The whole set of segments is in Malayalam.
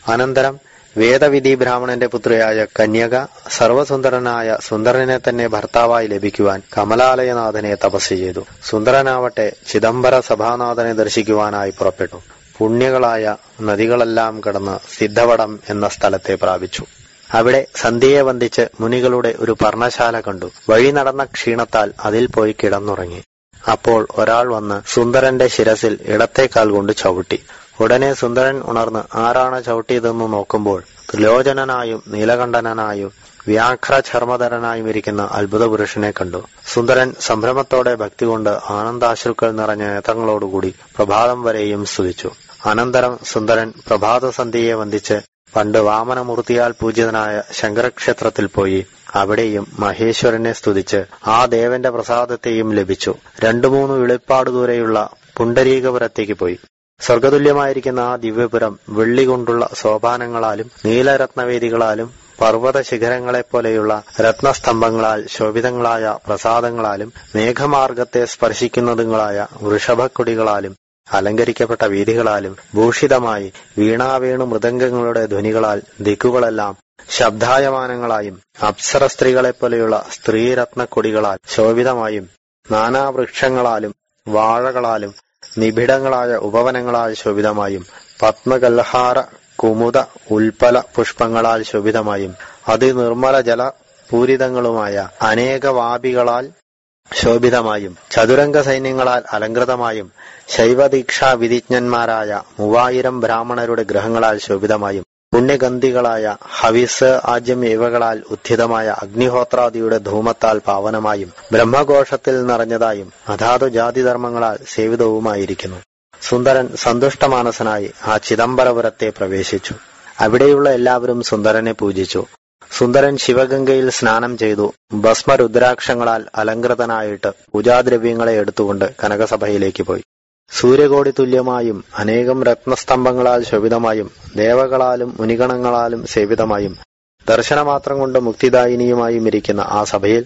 അനന്തരം വേദവിധി ബ്രാഹ്മണന്റെ പുത്രിയായ കന്യക സർവസുന്ദരനായ സുന്ദരനെ തന്നെ ഭർത്താവായി ലഭിക്കുവാൻ കമലാലയനാഥനെ തപസ് ചെയ്തു സുന്ദരനാവട്ടെ ചിദംബര സഭാനാഥനെ ദർശിക്കുവാനായി പുറപ്പെട്ടു പുണ്യകളായ നദികളെല്ലാം കടന്ന് സിദ്ധവടം എന്ന സ്ഥലത്തെ പ്രാപിച്ചു അവിടെ സന്ധ്യയെ വന്ദിച്ച് മുനികളുടെ ഒരു പർണശാല കണ്ടു വഴി നടന്ന ക്ഷീണത്താൽ അതിൽ പോയി കിടന്നുറങ്ങി അപ്പോൾ ഒരാൾ വന്ന് സുന്ദരന്റെ ശിരസിൽ ഇടത്തേക്കാൽ കൊണ്ട് ചവിട്ടി ഉടനെ സുന്ദരൻ ഉണർന്ന് ആരാണ് ചവിട്ടിയതെന്ന് നോക്കുമ്പോൾ ത്രിലോചനനായും നീലകണ്ഠനായും വ്യാഘ്ര ചർമ്മധരനായും ഇരിക്കുന്ന അത്ഭുത പുരുഷനെ കണ്ടു സുന്ദരൻ സംഭ്രമത്തോടെ ഭക്തി കൊണ്ട് ആനന്ദാശ്രുക്കൾ നിറഞ്ഞ നേത്രങ്ങളോടുകൂടി പ്രഭാതം വരെയും സ്തുതിച്ചു അനന്തരം സുന്ദരൻ പ്രഭാതസന്ധ്യയെ വന്ദിച്ച് പണ്ട് വാമനമൂർത്തിയാൽ പൂജിതനായ ശങ്കരക്ഷേത്രത്തിൽ പോയി അവിടെയും മഹേശ്വരനെ സ്തുതിച്ച് ആ ദേവന്റെ പ്രസാദത്തെയും ലഭിച്ചു രണ്ടു മൂന്ന് വെളിപ്പാട് ദൂരെയുള്ള പുണ്ടരീകപുരത്തേക്ക് പോയി സ്വർഗതുല്യമായിരിക്കുന്ന ആ ദിവ്യപുരം വെള്ളി കൊണ്ടുള്ള സോപാനങ്ങളാലും നീലരത്നവേദികളാലും പർവ്വത ശിഖരങ്ങളെപ്പോലെയുള്ള രത്നസ്തംഭങ്ങളാൽ ശോഭിതങ്ങളായ പ്രസാദങ്ങളാലും മേഘമാർഗത്തെ സ്പർശിക്കുന്നതുങ്ങളായ വൃഷഭക്കൊടികളാലും അലങ്കരിക്കപ്പെട്ട വീഥികളാലും ഭൂഷിതമായി വീണാവേണു മൃദംഗങ്ങളുടെ ധ്വനികളാൽ ദിക്കുകളെല്ലാം ശബ്ദായമാനങ്ങളായും അപ്സര സ്ത്രീകളെപ്പോലെയുള്ള സ്ത്രീരത്നക്കൊടികളാൽ ശോഭിതമായും നാനാവൃക്ഷങ്ങളാലും വാഴകളാലും നിബിഡങ്ങളായ ഉപവനങ്ങളാൽ ശോഭിതമായും പത്മകൽഹാര കുമുദ ഉൽപ്പല പുഷ്പങ്ങളാൽ ശോഭിതമായും അതിനിർമ്മല ജല പൂരിതങ്ങളുമായ അനേകവാപികളാൽ ശോഭിതമായും ചതുരംഗ സൈന്യങ്ങളാൽ അലങ്കൃതമായും ശൈവദീക്ഷാ വിധിജ്ഞന്മാരായ മൂവായിരം ബ്രാഹ്മണരുടെ ഗ്രഹങ്ങളാൽ ശോഭിതമായും പുണ്യഗന്ധികളായ ഹവിസ് ആജ്യം ഇവകളാൽ ഉത്ഥിതമായ അഗ്നിഹോത്രാദിയുടെ ധൂമത്താൽ പാവനമായും ബ്രഹ്മഘോഷത്തിൽ നിറഞ്ഞതായും അതാതു ജാതിധർമ്മങ്ങളാൽ സേവിതവുമായിരിക്കുന്നു സുന്ദരൻ സന്തുഷ്ടമാനസനായി ആ ചിദംബരപുരത്തെ പ്രവേശിച്ചു അവിടെയുള്ള എല്ലാവരും സുന്ദരനെ പൂജിച്ചു സുന്ദരൻ ശിവഗംഗയിൽ സ്നാനം ചെയ്തു ഭസ്മരുദ്രാക്ഷങ്ങളാൽ അലങ്കൃതനായിട്ട് പൂജാദ്രവ്യങ്ങളെ എടുത്തുകൊണ്ട് കനകസഭയിലേക്ക് പോയി സൂര്യകോടി തുല്യമായും അനേകം രത്നസ്തംഭങ്ങളാൽ ശോഭിതമായും ദേവകളാലും മുനിഗണങ്ങളാലും സേവിതമായും ദർശനമാത്രം കൊണ്ട് മുക്തിദായിനിയുമായും ഇരിക്കുന്ന ആ സഭയിൽ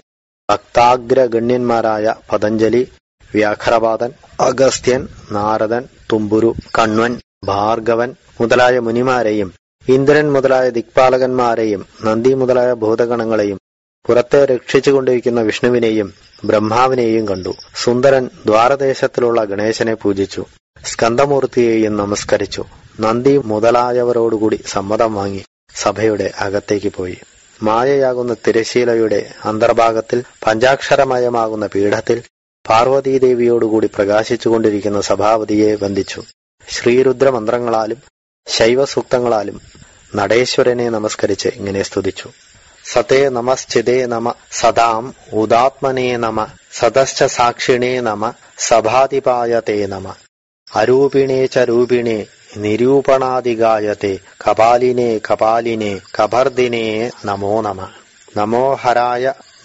ഭക്താഗ്രഗണ്യന്മാരായ പതഞ്ജലി വ്യാഘ്രപാദൻ അഗസ്ത്യൻ നാരദൻ തുമ്പുരു കണ്വൻ ഭാർഗവൻ മുതലായ മുനിമാരെയും ഇന്ദ്രൻ മുതലായ ദിക്പാലകന്മാരെയും നന്ദി മുതലായ ഭൂതഗണങ്ങളെയും പുറത്തെ രക്ഷിച്ചുകൊണ്ടിരിക്കുന്ന വിഷ്ണുവിനെയും ബ്രഹ്മാവിനെയും കണ്ടു സുന്ദരൻ ദ്വാരദേശത്തിലുള്ള ഗണേശനെ പൂജിച്ചു സ്കന്ദമൂർത്തിയെയും നമസ്കരിച്ചു നന്ദി മുതലായവരോടുകൂടി സമ്മതം വാങ്ങി സഭയുടെ അകത്തേക്ക് പോയി മായയാകുന്ന തിരശീലയുടെ അന്തർഭാഗത്തിൽ പഞ്ചാക്ഷരമയമാകുന്ന പീഠത്തിൽ പാർവതീദേവിയോടുകൂടി പ്രകാശിച്ചുകൊണ്ടിരിക്കുന്ന സഭാപതിയെ വന്ദിച്ചു ശ്രീരുദ്ര മന്ത്രങ്ങളാലും ശൈവസൂക്തങ്ങളാലും നടേശ്വരനെ നമസ്കരിച്ച് ഇങ്ങനെ സ്തുതിച്ചു സതേ നമശ്ചിതേ നമ സദാം ഉദാത്മനേ നമ സദശ്ച സാക്ഷിണേ നമ സഭാധിപായതേ നമ അരൂപിണേ ച രൂപിണേ നിരൂപണാധികായത്തെ കപാലിനെ കപാലിനെ കബർദിനേ നമോ നമ നമോ ഹരായ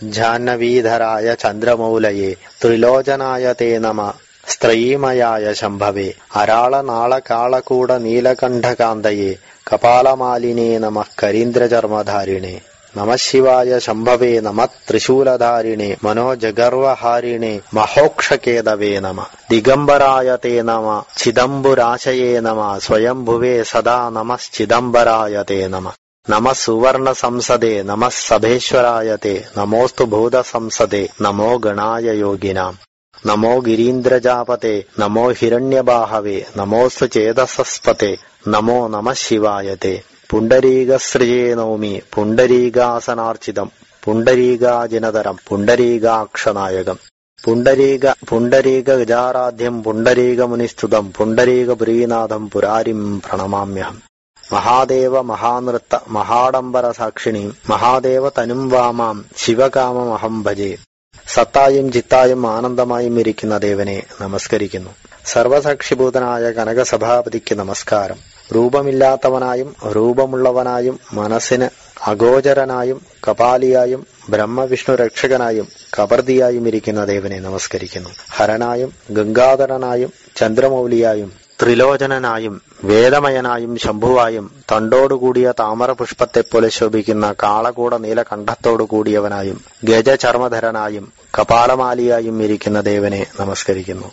ജാഹ്നവീധരായ ചന്ദ്രമൗലയെ ത്രിലോചനായ തേ നമ സ്ത്രയീമയായ ശംഭവേ അരാള നാള കാളകൂട നീലകണ്ഠകാന്തയെ കപാലമാലിനേ നമ കരീന്ദ്രചർമ്മധാരിണേ നമശിവായ ശംഭവേ നമ ത്രിശൂലധാരിണേ മനോജഗർവഹാരിണേ മഹോക്ഷകേതവേ നമ ദിഗംബരായ തേ നമ ചിദംബുരാശയേ നമ സ്വയംഭുവേ സദാ നമശ്ചിദംബരായ തേ നമ നമ സുവർണ സംസദേ നമ സഭേശ്വരായ തേ നമോസ്തു ഭൂത സംസദേ നമോ ഗണായ യോഗിനാം നമോ ഗിരീന്ദ്രജാപതേ നമോ ഹിരണ്യബാഹവേ നമോസ്തു ചേതസസ്പതേ നമോ നമ ശിവായ തേ പുണ്ടരീകസൃജേ നൗമി പുണ്ടരീകാസനാർച്ചിതം പുണ്ടരീകാജിനതരം പുണ്ടരീകാക്ഷനായകം പുണ്ടരീക പുണ്ടരീക ഗജാരാധ്യം പുണ്ടരീകമുനിസ്തുതം പുണ്ടരീകപുരീനാഥം പുരാരിം പ്രണമാമ്യഹം മഹാദേവ മഹാനൃത്ത മഹാഡംബര സാക്ഷിണീം മഹാദേവ തനും വാമാം ശിവകാമമഹം ഭജേ സത്തായും ചിത്തായും ആനന്ദമായും ഇരിക്കുന്ന ദേവനെ നമസ്കരിക്കുന്നു സർവസാക്ഷിഭൂതനായ കനകസഭാപതിക്ക് നമസ്കാരം രൂപമില്ലാത്തവനായും രൂപമുള്ളവനായും മനസ്സിന് അഗോചരനായും കപാലിയായും ബ്രഹ്മവിഷ്ണു രക്ഷകനായും കബർദിയായും ഇരിക്കുന്ന ദേവനെ നമസ്കരിക്കുന്നു ഹരനായും ഗംഗാധരനായും ചന്ദ്രമൗലിയായും ത്രിലോചനനായും വേദമയനായും ശംഭുവായും തണ്ടോടുകൂടിയ താമരപുഷ്പത്തെപ്പോലെ ശോഭിക്കുന്ന കാളകൂട നീലകണ്ഠത്തോടു കൂടിയവനായും ഗജചർമ്മധരനായും കപാലമാലിയായും ഇരിക്കുന്ന ദേവനെ നമസ്കരിക്കുന്നു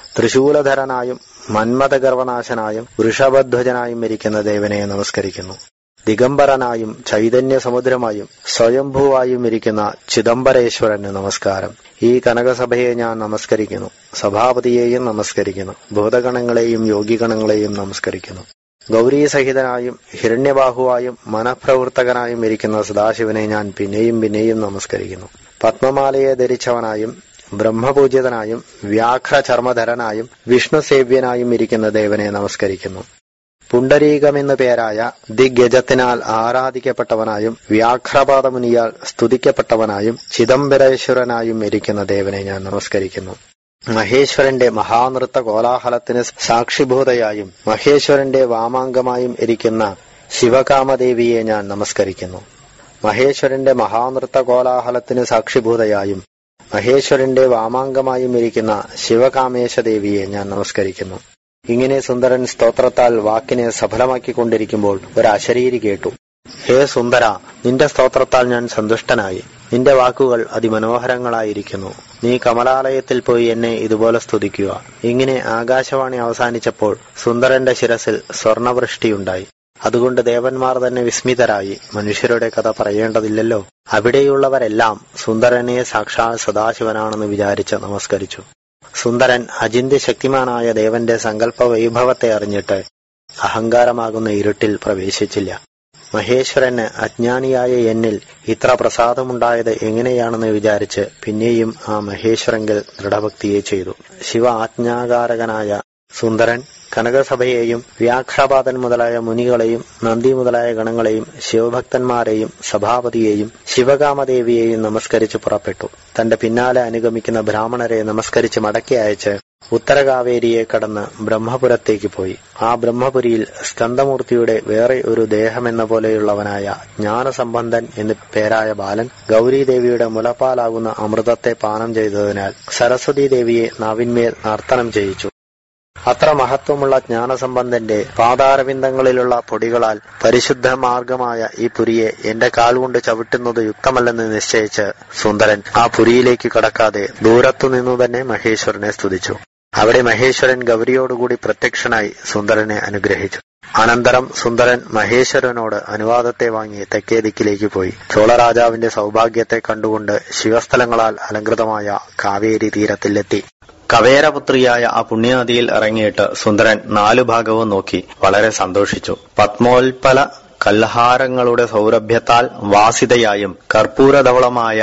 തൃശൂലധരനായും മന്മഥഗർവനാശനായും വൃഷഭധ്വജനായും ഇരിക്കുന്ന ദേവനെ നമസ്കരിക്കുന്നു ദിഗംബരനായും ചൈതന്യ സമുദ്രമായും സ്വയംഭൂവായും ഇരിക്കുന്ന ചിദംബരേശ്വരന് നമസ്കാരം ഈ കനകസഭയെ ഞാൻ നമസ്കരിക്കുന്നു സഭാപതിയെയും നമസ്കരിക്കുന്നു ഭൂതഗണങ്ങളെയും യോഗിഗണങ്ങളെയും നമസ്കരിക്കുന്നു ഗൗരീസഹിതനായും ഹിരണ്യബാഹുവായും മനഃപ്രവർത്തകനായും ഇരിക്കുന്ന സദാശിവനെ ഞാൻ പിന്നെയും പിന്നെയും നമസ്കരിക്കുന്നു പത്മമാലയെ ധരിച്ചവനായും ബ്രഹ്മപൂജിതനായും വ്യാഘ്രചർമ്മധരനായും വിഷ്ണുസേവ്യനായും ഇരിക്കുന്ന ദേവനെ നമസ്കരിക്കുന്നു പുണ്ടരീകമെന്നു പേരായ ദിഗ്ഗജത്തിനാൽ ആരാധിക്കപ്പെട്ടവനായും വ്യാഘ്രപാദമുനിയാൽ സ്തുതിക്കപ്പെട്ടവനായും ചിദംബരേശ്വരനായും ഇരിക്കുന്ന ദേവനെ ഞാൻ നമസ്കരിക്കുന്നു മഹേശ്വരന്റെ മഹാനൃത്ത കോലാഹലത്തിന് സാക്ഷിഭൂതയായും മഹേശ്വരന്റെ വാമാങ്കമായും ഇരിക്കുന്ന ശിവകാമദേവിയെ ഞാൻ നമസ്കരിക്കുന്നു മഹേശ്വരന്റെ മഹാനൃത്ത കോലാഹലത്തിന് സാക്ഷിഭൂതയായും മഹേശ്വരന്റെ വാമാങ്കമായും ഇരിക്കുന്ന ശിവകാമേശദേവിയെ ഞാൻ നമസ്കരിക്കുന്നു ഇങ്ങനെ സുന്ദരൻ സ്തോത്രത്താൽ വാക്കിനെ സഫലമാക്കിക്കൊണ്ടിരിക്കുമ്പോൾ ഒരു അശരീരി കേട്ടു ഹേ സുന്ദര നിന്റെ സ്തോത്രത്താൽ ഞാൻ സന്തുഷ്ടനായി നിന്റെ വാക്കുകൾ അതിമനോഹരങ്ങളായിരിക്കുന്നു നീ കമലാലയത്തിൽ പോയി എന്നെ ഇതുപോലെ സ്തുതിക്കുക ഇങ്ങനെ ആകാശവാണി അവസാനിച്ചപ്പോൾ സുന്ദരന്റെ ശിരസിൽ സ്വർണവൃഷ്ടിയുണ്ടായി അതുകൊണ്ട് ദേവന്മാർ തന്നെ വിസ്മിതരായി മനുഷ്യരുടെ കഥ പറയേണ്ടതില്ലല്ലോ അവിടെയുള്ളവരെല്ലാം സുന്ദരനെ സാക്ഷാൽ സദാശിവനാണെന്ന് വിചാരിച്ച് നമസ്കരിച്ചു സുന്ദരൻ അചിന്ത്യ ശക്തിമാനായ ദേവന്റെ സങ്കല്പ വൈഭവത്തെ അറിഞ്ഞിട്ട് അഹങ്കാരമാകുന്ന ഇരുട്ടിൽ പ്രവേശിച്ചില്ല മഹേശ്വരന് അജ്ഞാനിയായ എന്നിൽ ഇത്ര പ്രസാദമുണ്ടായത് എങ്ങനെയാണെന്ന് വിചാരിച്ച് പിന്നെയും ആ മഹേശ്വരങ്കിൽ ദൃഢഭക്തിയെ ചെയ്തു ശിവ ആജ്ഞാകാരകനായ സുന്ദരൻ കനകസഭയെയും വ്യാഘ്രപാതൻ മുതലായ മുനികളെയും നന്ദി മുതലായ ഗണങ്ങളെയും ശിവഭക്തന്മാരെയും സഭാപതിയെയും ശിവകാമദേവിയെയും നമസ്കരിച്ച് പുറപ്പെട്ടു തന്റെ പിന്നാലെ അനുഗമിക്കുന്ന ബ്രാഹ്മണരെ നമസ്കരിച്ച് മടക്കി അയച്ച് ഉത്തരകാവേരിയെ കടന്ന് ബ്രഹ്മപുരത്തേക്ക് പോയി ആ ബ്രഹ്മപുരിയിൽ സ്കന്ദമൂർത്തിയുടെ വേറെ ഒരു ദേഹമെന്ന പോലെയുള്ളവനായ ജ്ഞാനസംബന്ധൻ എന്ന് പേരായ ബാലൻ ഗൗരീദേവിയുടെ മുലപ്പാലാകുന്ന അമൃതത്തെ പാനം ചെയ്തതിനാൽ സരസ്വതീ ദേവിയെ നാവിന്മേൽ നർത്തനം ചെയ്യിച്ചു അത്ര മഹത്വമുള്ള ജ്ഞാനസംബന്ധന്റെ പാതാരവിന്ദങ്ങളിലുള്ള പൊടികളാൽ പരിശുദ്ധ മാർഗമായ ഈ പുരിയെ എന്റെ കാൽകൊണ്ട് ചവിട്ടുന്നത് യുക്തമല്ലെന്ന് നിശ്ചയിച്ച് സുന്ദരൻ ആ പുരിയിലേക്ക് കടക്കാതെ ദൂരത്തു നിന്നു തന്നെ മഹേശ്വരനെ സ്തുതിച്ചു അവിടെ മഹേശ്വരൻ ഗൗരിയോടുകൂടി പ്രത്യക്ഷനായി സുന്ദരനെ അനുഗ്രഹിച്ചു അനന്തരം സുന്ദരൻ മഹേശ്വരനോട് അനുവാദത്തെ വാങ്ങി തെക്കേ ദിക്കിലേക്ക് പോയി ചോളരാജാവിന്റെ സൗഭാഗ്യത്തെ കണ്ടുകൊണ്ട് ശിവസ്ഥലങ്ങളാൽ അലങ്കൃതമായ കാവേരി തീരത്തിലെത്തി കവേരപുത്രിയായ ആ പുണ്യനദിയിൽ ഇറങ്ങിയിട്ട് സുന്ദരൻ നാലു ഭാഗവും നോക്കി വളരെ സന്തോഷിച്ചു പത്മോൽപല കൽഹാരങ്ങളുടെ സൗരഭ്യത്താൽ വാസിതയായും കർപ്പൂരധവളമായ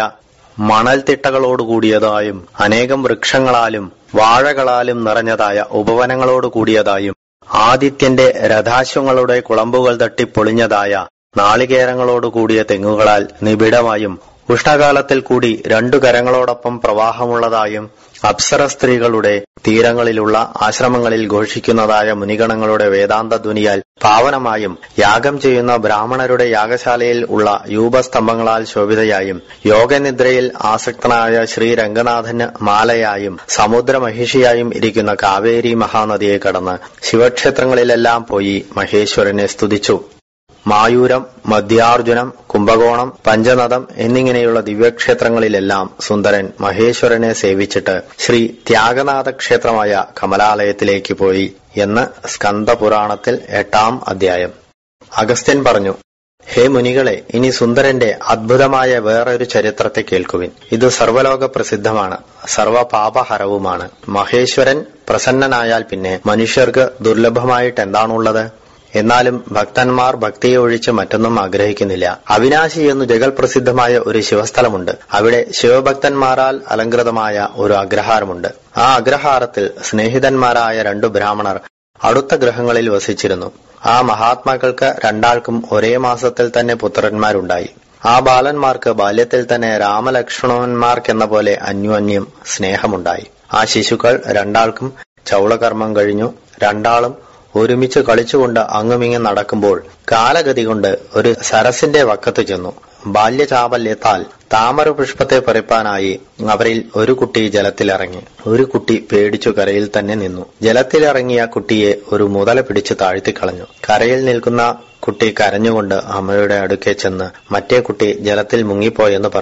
മണൽത്തിട്ടകളോടുകൂടിയതായും അനേകം വൃക്ഷങ്ങളാലും വാഴകളാലും നിറഞ്ഞതായ ഉപവനങ്ങളോട് കൂടിയതായും ആദിത്യന്റെ രഥാശ്വങ്ങളുടെ കുളമ്പുകൾ തട്ടി പൊളിഞ്ഞതായ നാളികേരങ്ങളോട് കൂടിയ തെങ്ങുകളാൽ നിബിഡമായും ഉഷ്ണകാലത്തിൽ കൂടി രണ്ടു കരങ്ങളോടൊപ്പം പ്രവാഹമുള്ളതായും അപ്സര സ്ത്രീകളുടെ തീരങ്ങളിലുള്ള ആശ്രമങ്ങളിൽ ഘോഷിക്കുന്നതായ മുനിഗണങ്ങളുടെ വേദാന്ത ധ്വനിയാൽ പാവനമായും യാഗം ചെയ്യുന്ന ബ്രാഹ്മണരുടെ യാഗശാലയിൽ ഉള്ള യൂപസ്തംഭങ്ങളാൽ ശോഭിതയായും യോഗനിദ്രയിൽ ആസക്തനായ ശ്രീ രംഗനാഥന് മാലയായും സമുദ്രമഹിഷിയായും ഇരിക്കുന്ന കാവേരി മഹാനദിയെ കടന്ന് ശിവക്ഷേത്രങ്ങളിലെല്ലാം പോയി മഹേശ്വരനെ സ്തുതിച്ചു മായൂരം മധ്യാർജുനം കുംഭകോണം പഞ്ചനദം എന്നിങ്ങനെയുള്ള ദിവ്യക്ഷേത്രങ്ങളിലെല്ലാം സുന്ദരൻ മഹേശ്വരനെ സേവിച്ചിട്ട് ശ്രീ ത്യാഗനാഥ ക്ഷേത്രമായ കമലാലയത്തിലേക്ക് പോയി എന്ന് സ്കന്ദപുരാണത്തിൽ എട്ടാം അധ്യായം അഗസ്ത്യൻ പറഞ്ഞു ഹേ മുനികളെ ഇനി സുന്ദരന്റെ അദ്ഭുതമായ വേറൊരു ചരിത്രത്തെ കേൾക്കുവിൻ ഇത് സർവലോക പ്രസിദ്ധമാണ് സർവപാപഹരവുമാണ് മഹേശ്വരൻ പ്രസന്നനായാൽ പിന്നെ മനുഷ്യർക്ക് ദുർലഭമായിട്ട് എന്താണുള്ളത് എന്നാലും ഭക്തന്മാർ ഭക്തിയെ ഒഴിച്ച് മറ്റൊന്നും ആഗ്രഹിക്കുന്നില്ല അവിനാശി എന്നു ജഗൽ പ്രസിദ്ധമായ ഒരു ശിവസ്ഥലമുണ്ട് അവിടെ ശിവഭക്തന്മാരാൽ അലങ്കൃതമായ ഒരു അഗ്രഹാരമുണ്ട് ആ അഗ്രഹാരത്തിൽ സ്നേഹിതന്മാരായ രണ്ടു ബ്രാഹ്മണർ അടുത്ത ഗ്രഹങ്ങളിൽ വസിച്ചിരുന്നു ആ മഹാത്മാക്കൾക്ക് രണ്ടാൾക്കും ഒരേ മാസത്തിൽ തന്നെ പുത്രന്മാരുണ്ടായി ആ ബാലന്മാർക്ക് ബാല്യത്തിൽ തന്നെ രാമലക്ഷ്മണന്മാർക്കെന്ന പോലെ അന്യോന്യം സ്നേഹമുണ്ടായി ആ ശിശുക്കൾ രണ്ടാൾക്കും ചൗളകർമ്മം കഴിഞ്ഞു രണ്ടാളും ഒരുമിച്ച് കളിച്ചുകൊണ്ട് അങ്ങുമിങ്ങും നടക്കുമ്പോൾ കാലഗതി കൊണ്ട് ഒരു സരസിന്റെ വക്കത്ത് ചെന്നു ബാല്യചാപല്യത്താൽ താമര പുഷ്പത്തെ പറിപ്പാനായി അവരിൽ ഒരു കുട്ടി ജലത്തിലിറങ്ങി ഒരു കുട്ടി പേടിച്ചു കരയിൽ തന്നെ നിന്നു ജലത്തിലിറങ്ങിയ കുട്ടിയെ ഒരു മുതല പിടിച്ചു താഴ്ത്തിക്കളഞ്ഞു കരയിൽ നിൽക്കുന്ന കുട്ടി കരഞ്ഞുകൊണ്ട് അമ്മയുടെ അടുക്കെ ചെന്ന് മറ്റേ കുട്ടി ജലത്തിൽ മുങ്ങിപ്പോയെന്ന് പറഞ്ഞു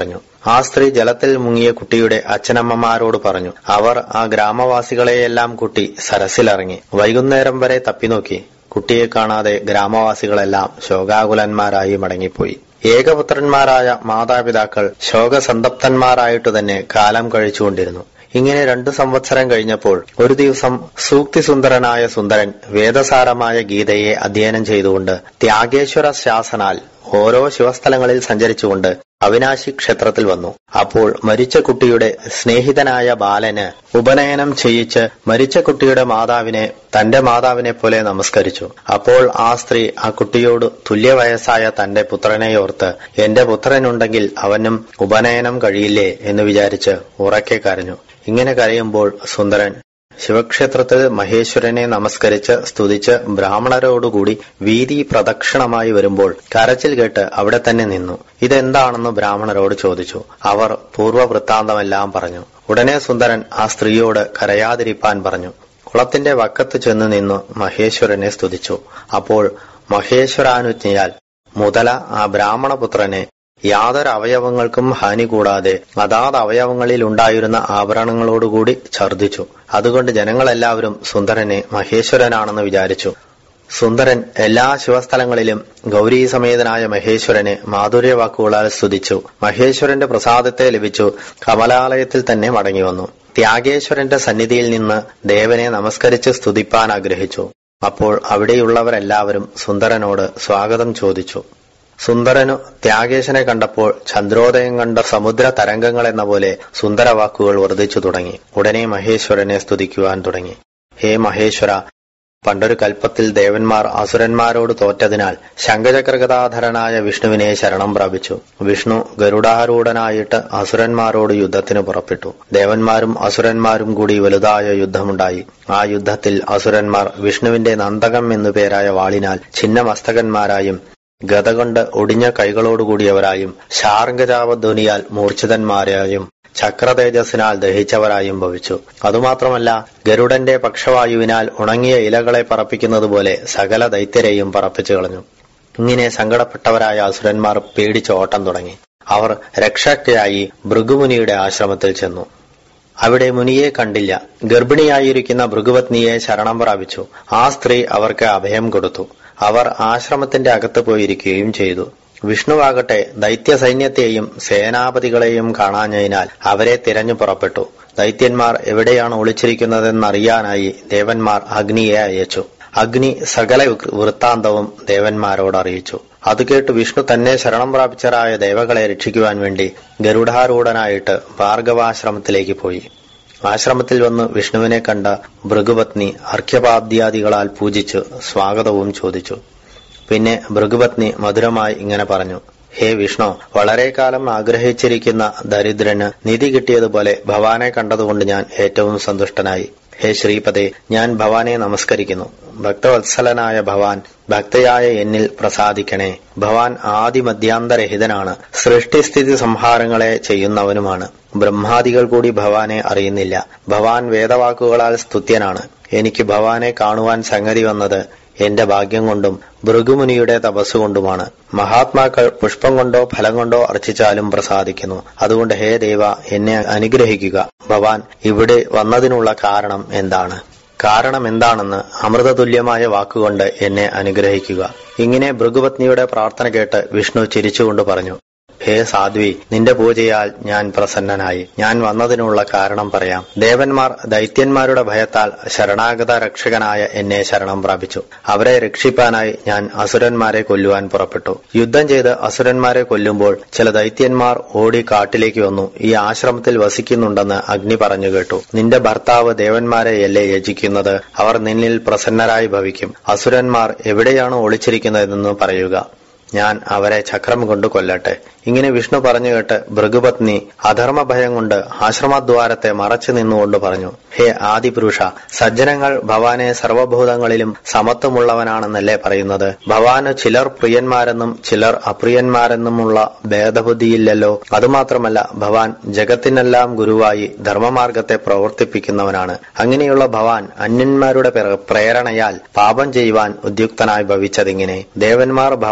ആ സ്ത്രീ ജലത്തിൽ മുങ്ങിയ കുട്ടിയുടെ അച്ഛനമ്മമാരോട് പറഞ്ഞു അവർ ആ ഗ്രാമവാസികളെയെല്ലാം കുട്ടി സരസിലിറങ്ങി വൈകുന്നേരം വരെ തപ്പിനോക്കി കുട്ടിയെ കാണാതെ ഗ്രാമവാസികളെല്ലാം ശോകാകുലന്മാരായി മടങ്ങിപ്പോയി ഏകപുത്രന്മാരായ മാതാപിതാക്കൾ ശോകസന്തപ്തന്മാരായിട്ടു തന്നെ കാലം കഴിച്ചുകൊണ്ടിരുന്നു ഇങ്ങനെ രണ്ടു സംവത്സരം കഴിഞ്ഞപ്പോൾ ഒരു ദിവസം സൂക്തിസുന്ദരനായ സുന്ദരൻ വേദസാരമായ ഗീതയെ അധ്യയനം ചെയ്തുകൊണ്ട് ത്യാഗേശ്വര ശാസനാൽ ഓരോ ശിവസ്ഥലങ്ങളിൽ സഞ്ചരിച്ചുകൊണ്ട് അവിനാശി ക്ഷേത്രത്തിൽ വന്നു അപ്പോൾ മരിച്ച കുട്ടിയുടെ സ്നേഹിതനായ ബാലന് ഉപനയനം ചെയ്യിച്ച് മരിച്ച കുട്ടിയുടെ മാതാവിനെ തന്റെ മാതാവിനെ പോലെ നമസ്കരിച്ചു അപ്പോൾ ആ സ്ത്രീ ആ കുട്ടിയോട് തുല്യവയസ്സായ തന്റെ പുത്രനെ ഓർത്ത് എന്റെ പുത്രനുണ്ടെങ്കിൽ അവനും ഉപനയനം കഴിയില്ലേ എന്ന് വിചാരിച്ച് ഉറക്കെ കരഞ്ഞു ഇങ്ങനെ കരയുമ്പോൾ സുന്ദരൻ ശിവക്ഷേത്രത്തിൽ മഹേശ്വരനെ നമസ്കരിച്ച് സ്തുതിച്ച് ബ്രാഹ്മണരോടുകൂടി വീതി പ്രദക്ഷിണമായി വരുമ്പോൾ കരച്ചിൽ കേട്ട് അവിടെ തന്നെ നിന്നു ഇതെന്താണെന്ന് ബ്രാഹ്മണരോട് ചോദിച്ചു അവർ പൂർവ്വ വൃത്താന്തമെല്ലാം പറഞ്ഞു ഉടനെ സുന്ദരൻ ആ സ്ത്രീയോട് കരയാതിരിപ്പാൻ പറഞ്ഞു കുളത്തിന്റെ വക്കത്ത് ചെന്ന് നിന്നു മഹേശ്വരനെ സ്തുതിച്ചു അപ്പോൾ മഹേശ്വരാനുജ്ഞയാൽ മുതല ആ ബ്രാഹ്മണപുത്രനെ യാതൊരു അവയവങ്ങൾക്കും ഹാനി കൂടാതെ അതാത് അവയവങ്ങളിൽ ഉണ്ടായിരുന്ന ആഭരണങ്ങളോടുകൂടി ഛർദിച്ചു അതുകൊണ്ട് ജനങ്ങളെല്ലാവരും സുന്ദരനെ മഹേശ്വരനാണെന്ന് വിചാരിച്ചു സുന്ദരൻ എല്ലാ ശിവസ്ഥലങ്ങളിലും ഗൗരീ സമേതനായ മഹേശ്വരനെ മാധുര്യവാക്കുകളാൽ സ്തുതിച്ചു മഹേശ്വരന്റെ പ്രസാദത്തെ ലഭിച്ചു കമലാലയത്തിൽ തന്നെ മടങ്ങിവന്നു ത്യാഗേശ്വരന്റെ സന്നിധിയിൽ നിന്ന് ദേവനെ നമസ്കരിച്ച് സ്തുതിപ്പാൻ ആഗ്രഹിച്ചു അപ്പോൾ അവിടെയുള്ളവരെല്ലാവരും സുന്ദരനോട് സ്വാഗതം ചോദിച്ചു സുന്ദരനു ത്യാഗേശനെ കണ്ടപ്പോൾ ചന്ദ്രോദയം കണ്ട സമുദ്ര തരംഗങ്ങൾ എന്ന പോലെ സുന്ദരവാക്കുകൾ വർദ്ധിച്ചു തുടങ്ങി ഉടനെ മഹേശ്വരനെ സ്തുതിക്കുവാൻ തുടങ്ങി ഹേ മഹേശ്വര പണ്ടൊരു കൽപ്പത്തിൽ ദേവന്മാർ അസുരന്മാരോട് തോറ്റതിനാൽ ശംഖചക്രഗതാധരനായ വിഷ്ണുവിനെ ശരണം പ്രാപിച്ചു വിഷ്ണു ഗരുഡാരൂഢനായിട്ട് അസുരന്മാരോട് യുദ്ധത്തിന് പുറപ്പെട്ടു ദേവന്മാരും അസുരന്മാരും കൂടി വലുതായ യുദ്ധമുണ്ടായി ആ യുദ്ധത്തിൽ അസുരന്മാർ വിഷ്ണുവിന്റെ നന്ദകം എന്നു പേരായ വാളിനാൽ ഛിന്നമസ്തകന്മാരായും ഗത കൊണ്ട് ഒടിഞ്ഞ കൈകളോടുകൂടിയവരായും ശാർംഗജാവധ്വനിയാൽ മൂർച്ഛിതന്മാരായും ചക്രതേജസ്സിനാൽ ദഹിച്ചവരായും ഭവിച്ചു അതുമാത്രമല്ല ഗരുഡന്റെ പക്ഷവായുവിനാൽ ഉണങ്ങിയ ഇലകളെ പറപ്പിക്കുന്നതുപോലെ സകല ദൈത്യരെയും പറപ്പിച്ചു കളഞ്ഞു ഇങ്ങനെ സങ്കടപ്പെട്ടവരായ അസുരന്മാർ പേടിച്ച് ഓട്ടം തുടങ്ങി അവർ രക്ഷയ്ക്കായി ഭൃഗുമുനിയുടെ ആശ്രമത്തിൽ ചെന്നു അവിടെ മുനിയെ കണ്ടില്ല ഗർഭിണിയായിരിക്കുന്ന ഭൃഗുപത്നിയെ ശരണം പ്രാപിച്ചു ആ സ്ത്രീ അവർക്ക് അഭയം കൊടുത്തു അവർ ആശ്രമത്തിന്റെ അകത്ത് പോയിരിക്കുകയും ചെയ്തു വിഷ്ണുവാകട്ടെ ദൈത്യ സൈന്യത്തെയും സേനാപതികളെയും കാണാഞ്ഞതിനാൽ അവരെ തിരഞ്ഞു പുറപ്പെട്ടു ദൈത്യന്മാർ എവിടെയാണ് ഒളിച്ചിരിക്കുന്നതെന്നറിയാനായി ദേവന്മാർ അഗ്നിയെ അയച്ചു അഗ്നി സകല വൃത്താന്തവും ദേവന്മാരോട് അറിയിച്ചു അത് കേട്ട് വിഷ്ണു തന്നെ ശരണം പ്രാപിച്ചരായ ദേവകളെ രക്ഷിക്കുവാൻ വേണ്ടി ഗരുഡാരൂഢനായിട്ട് ഭാർഗവാശ്രമത്തിലേക്ക് പോയി ആശ്രമത്തിൽ വന്ന് വിഷ്ണുവിനെ കണ്ട ഭൃഗുപത്നി അർഘ്യപാദ്യാദികളാൽ പൂജിച്ച് സ്വാഗതവും ചോദിച്ചു പിന്നെ ഭൃഗുപത്നി മധുരമായി ഇങ്ങനെ പറഞ്ഞു ഹേ വിഷ്ണു വളരെ കാലം ആഗ്രഹിച്ചിരിക്കുന്ന ദരിദ്രന് നിധി കിട്ടിയതുപോലെ ഭവാനെ കണ്ടതുകൊണ്ട് ഞാൻ ഏറ്റവും സന്തുഷ്ടനായി ഹേ ശ്രീപദേ ഞാൻ ഭവാനെ നമസ്കരിക്കുന്നു ഭക്തവത്സലനായ ഭവാൻ ഭക്തയായ എന്നിൽ പ്രസാദിക്കണേ ഭവാൻ ആദിമധ്യാന്തരഹിതനാണ് സൃഷ്ടിസ്ഥിതി സംഹാരങ്ങളെ ചെയ്യുന്നവനുമാണ് ബ്രഹ്മാദികൾ കൂടി ഭവാനെ അറിയുന്നില്ല ഭവാൻ വേദവാക്കുകളാൽ സ്തുത്യനാണ് എനിക്ക് ഭവാനെ കാണുവാൻ സംഗതി വന്നത് എന്റെ ഭാഗ്യം കൊണ്ടും ഭൃഗുമുനിയുടെ തപസ്സുകൊണ്ടുമാണ് മഹാത്മാക്കൾ പുഷ്പം കൊണ്ടോ ഫലം കൊണ്ടോ അർച്ചിച്ചാലും പ്രസാദിക്കുന്നു അതുകൊണ്ട് ഹേ ദേവ എന്നെ അനുഗ്രഹിക്കുക ഭവാൻ ഇവിടെ വന്നതിനുള്ള കാരണം എന്താണ് കാരണം എന്താണെന്ന് അമൃതതുല്യമായ വാക്കുകൊണ്ട് എന്നെ അനുഗ്രഹിക്കുക ഇങ്ങനെ ഭൃഗുപത്നിയുടെ പ്രാർത്ഥന കേട്ട് വിഷ്ണു ചിരിച്ചുകൊണ്ട് പറഞ്ഞു ഹേ സാധ്വി നിന്റെ പൂജയാൽ ഞാൻ പ്രസന്നനായി ഞാൻ വന്നതിനുള്ള കാരണം പറയാം ദേവന്മാർ ദൈത്യന്മാരുടെ ഭയത്താൽ ശരണാഗത രക്ഷകനായ എന്നെ ശരണം പ്രാപിച്ചു അവരെ രക്ഷിപ്പാനായി ഞാൻ അസുരന്മാരെ കൊല്ലുവാൻ പുറപ്പെട്ടു യുദ്ധം ചെയ്ത് അസുരന്മാരെ കൊല്ലുമ്പോൾ ചില ദൈത്യന്മാർ ഓടി കാട്ടിലേക്ക് വന്നു ഈ ആശ്രമത്തിൽ വസിക്കുന്നുണ്ടെന്ന് അഗ്നി പറഞ്ഞു കേട്ടു നിന്റെ ഭർത്താവ് ദേവന്മാരെയല്ലേ യജിക്കുന്നത് അവർ നിന്നിൽ പ്രസന്നരായി ഭവിക്കും അസുരന്മാർ എവിടെയാണ് ഒളിച്ചിരിക്കുന്നതെന്ന് പറയുക ഞാൻ അവരെ ചക്രം കൊണ്ട് കൊല്ലട്ടെ ഇങ്ങനെ വിഷ്ണു പറഞ്ഞു കേട്ട് ഭൃഗുപത്നി അധർമ്മ ഭയം കൊണ്ട് ആശ്രമദ്വാരത്തെ മറച്ചു നിന്നുകൊണ്ട് പറഞ്ഞു ഹേ ആദിപുരുഷ സജ്ജനങ്ങൾ ഭവാനെ സർവഭൂതങ്ങളിലും സമത്വമുള്ളവനാണെന്നല്ലേ പറയുന്നത് ഭവാന് ചിലർ പ്രിയന്മാരെന്നും ചിലർ അപ്രിയന്മാരെന്നുമുള്ള ഭേദബുദ്ധിയില്ലല്ലോ അതുമാത്രമല്ല ഭവാൻ ജഗത്തിനെല്ലാം ഗുരുവായി ധർമ്മമാർഗത്തെ പ്രവർത്തിപ്പിക്കുന്നവനാണ് അങ്ങനെയുള്ള ഭവാൻ അന്യന്മാരുടെ പ്രേരണയാൽ പാപം ചെയ്യുവാൻ ഉദ്യുക്തനായി ഭവിച്ചതിങ്ങനെ ദേവന്മാർ ഭവാനെ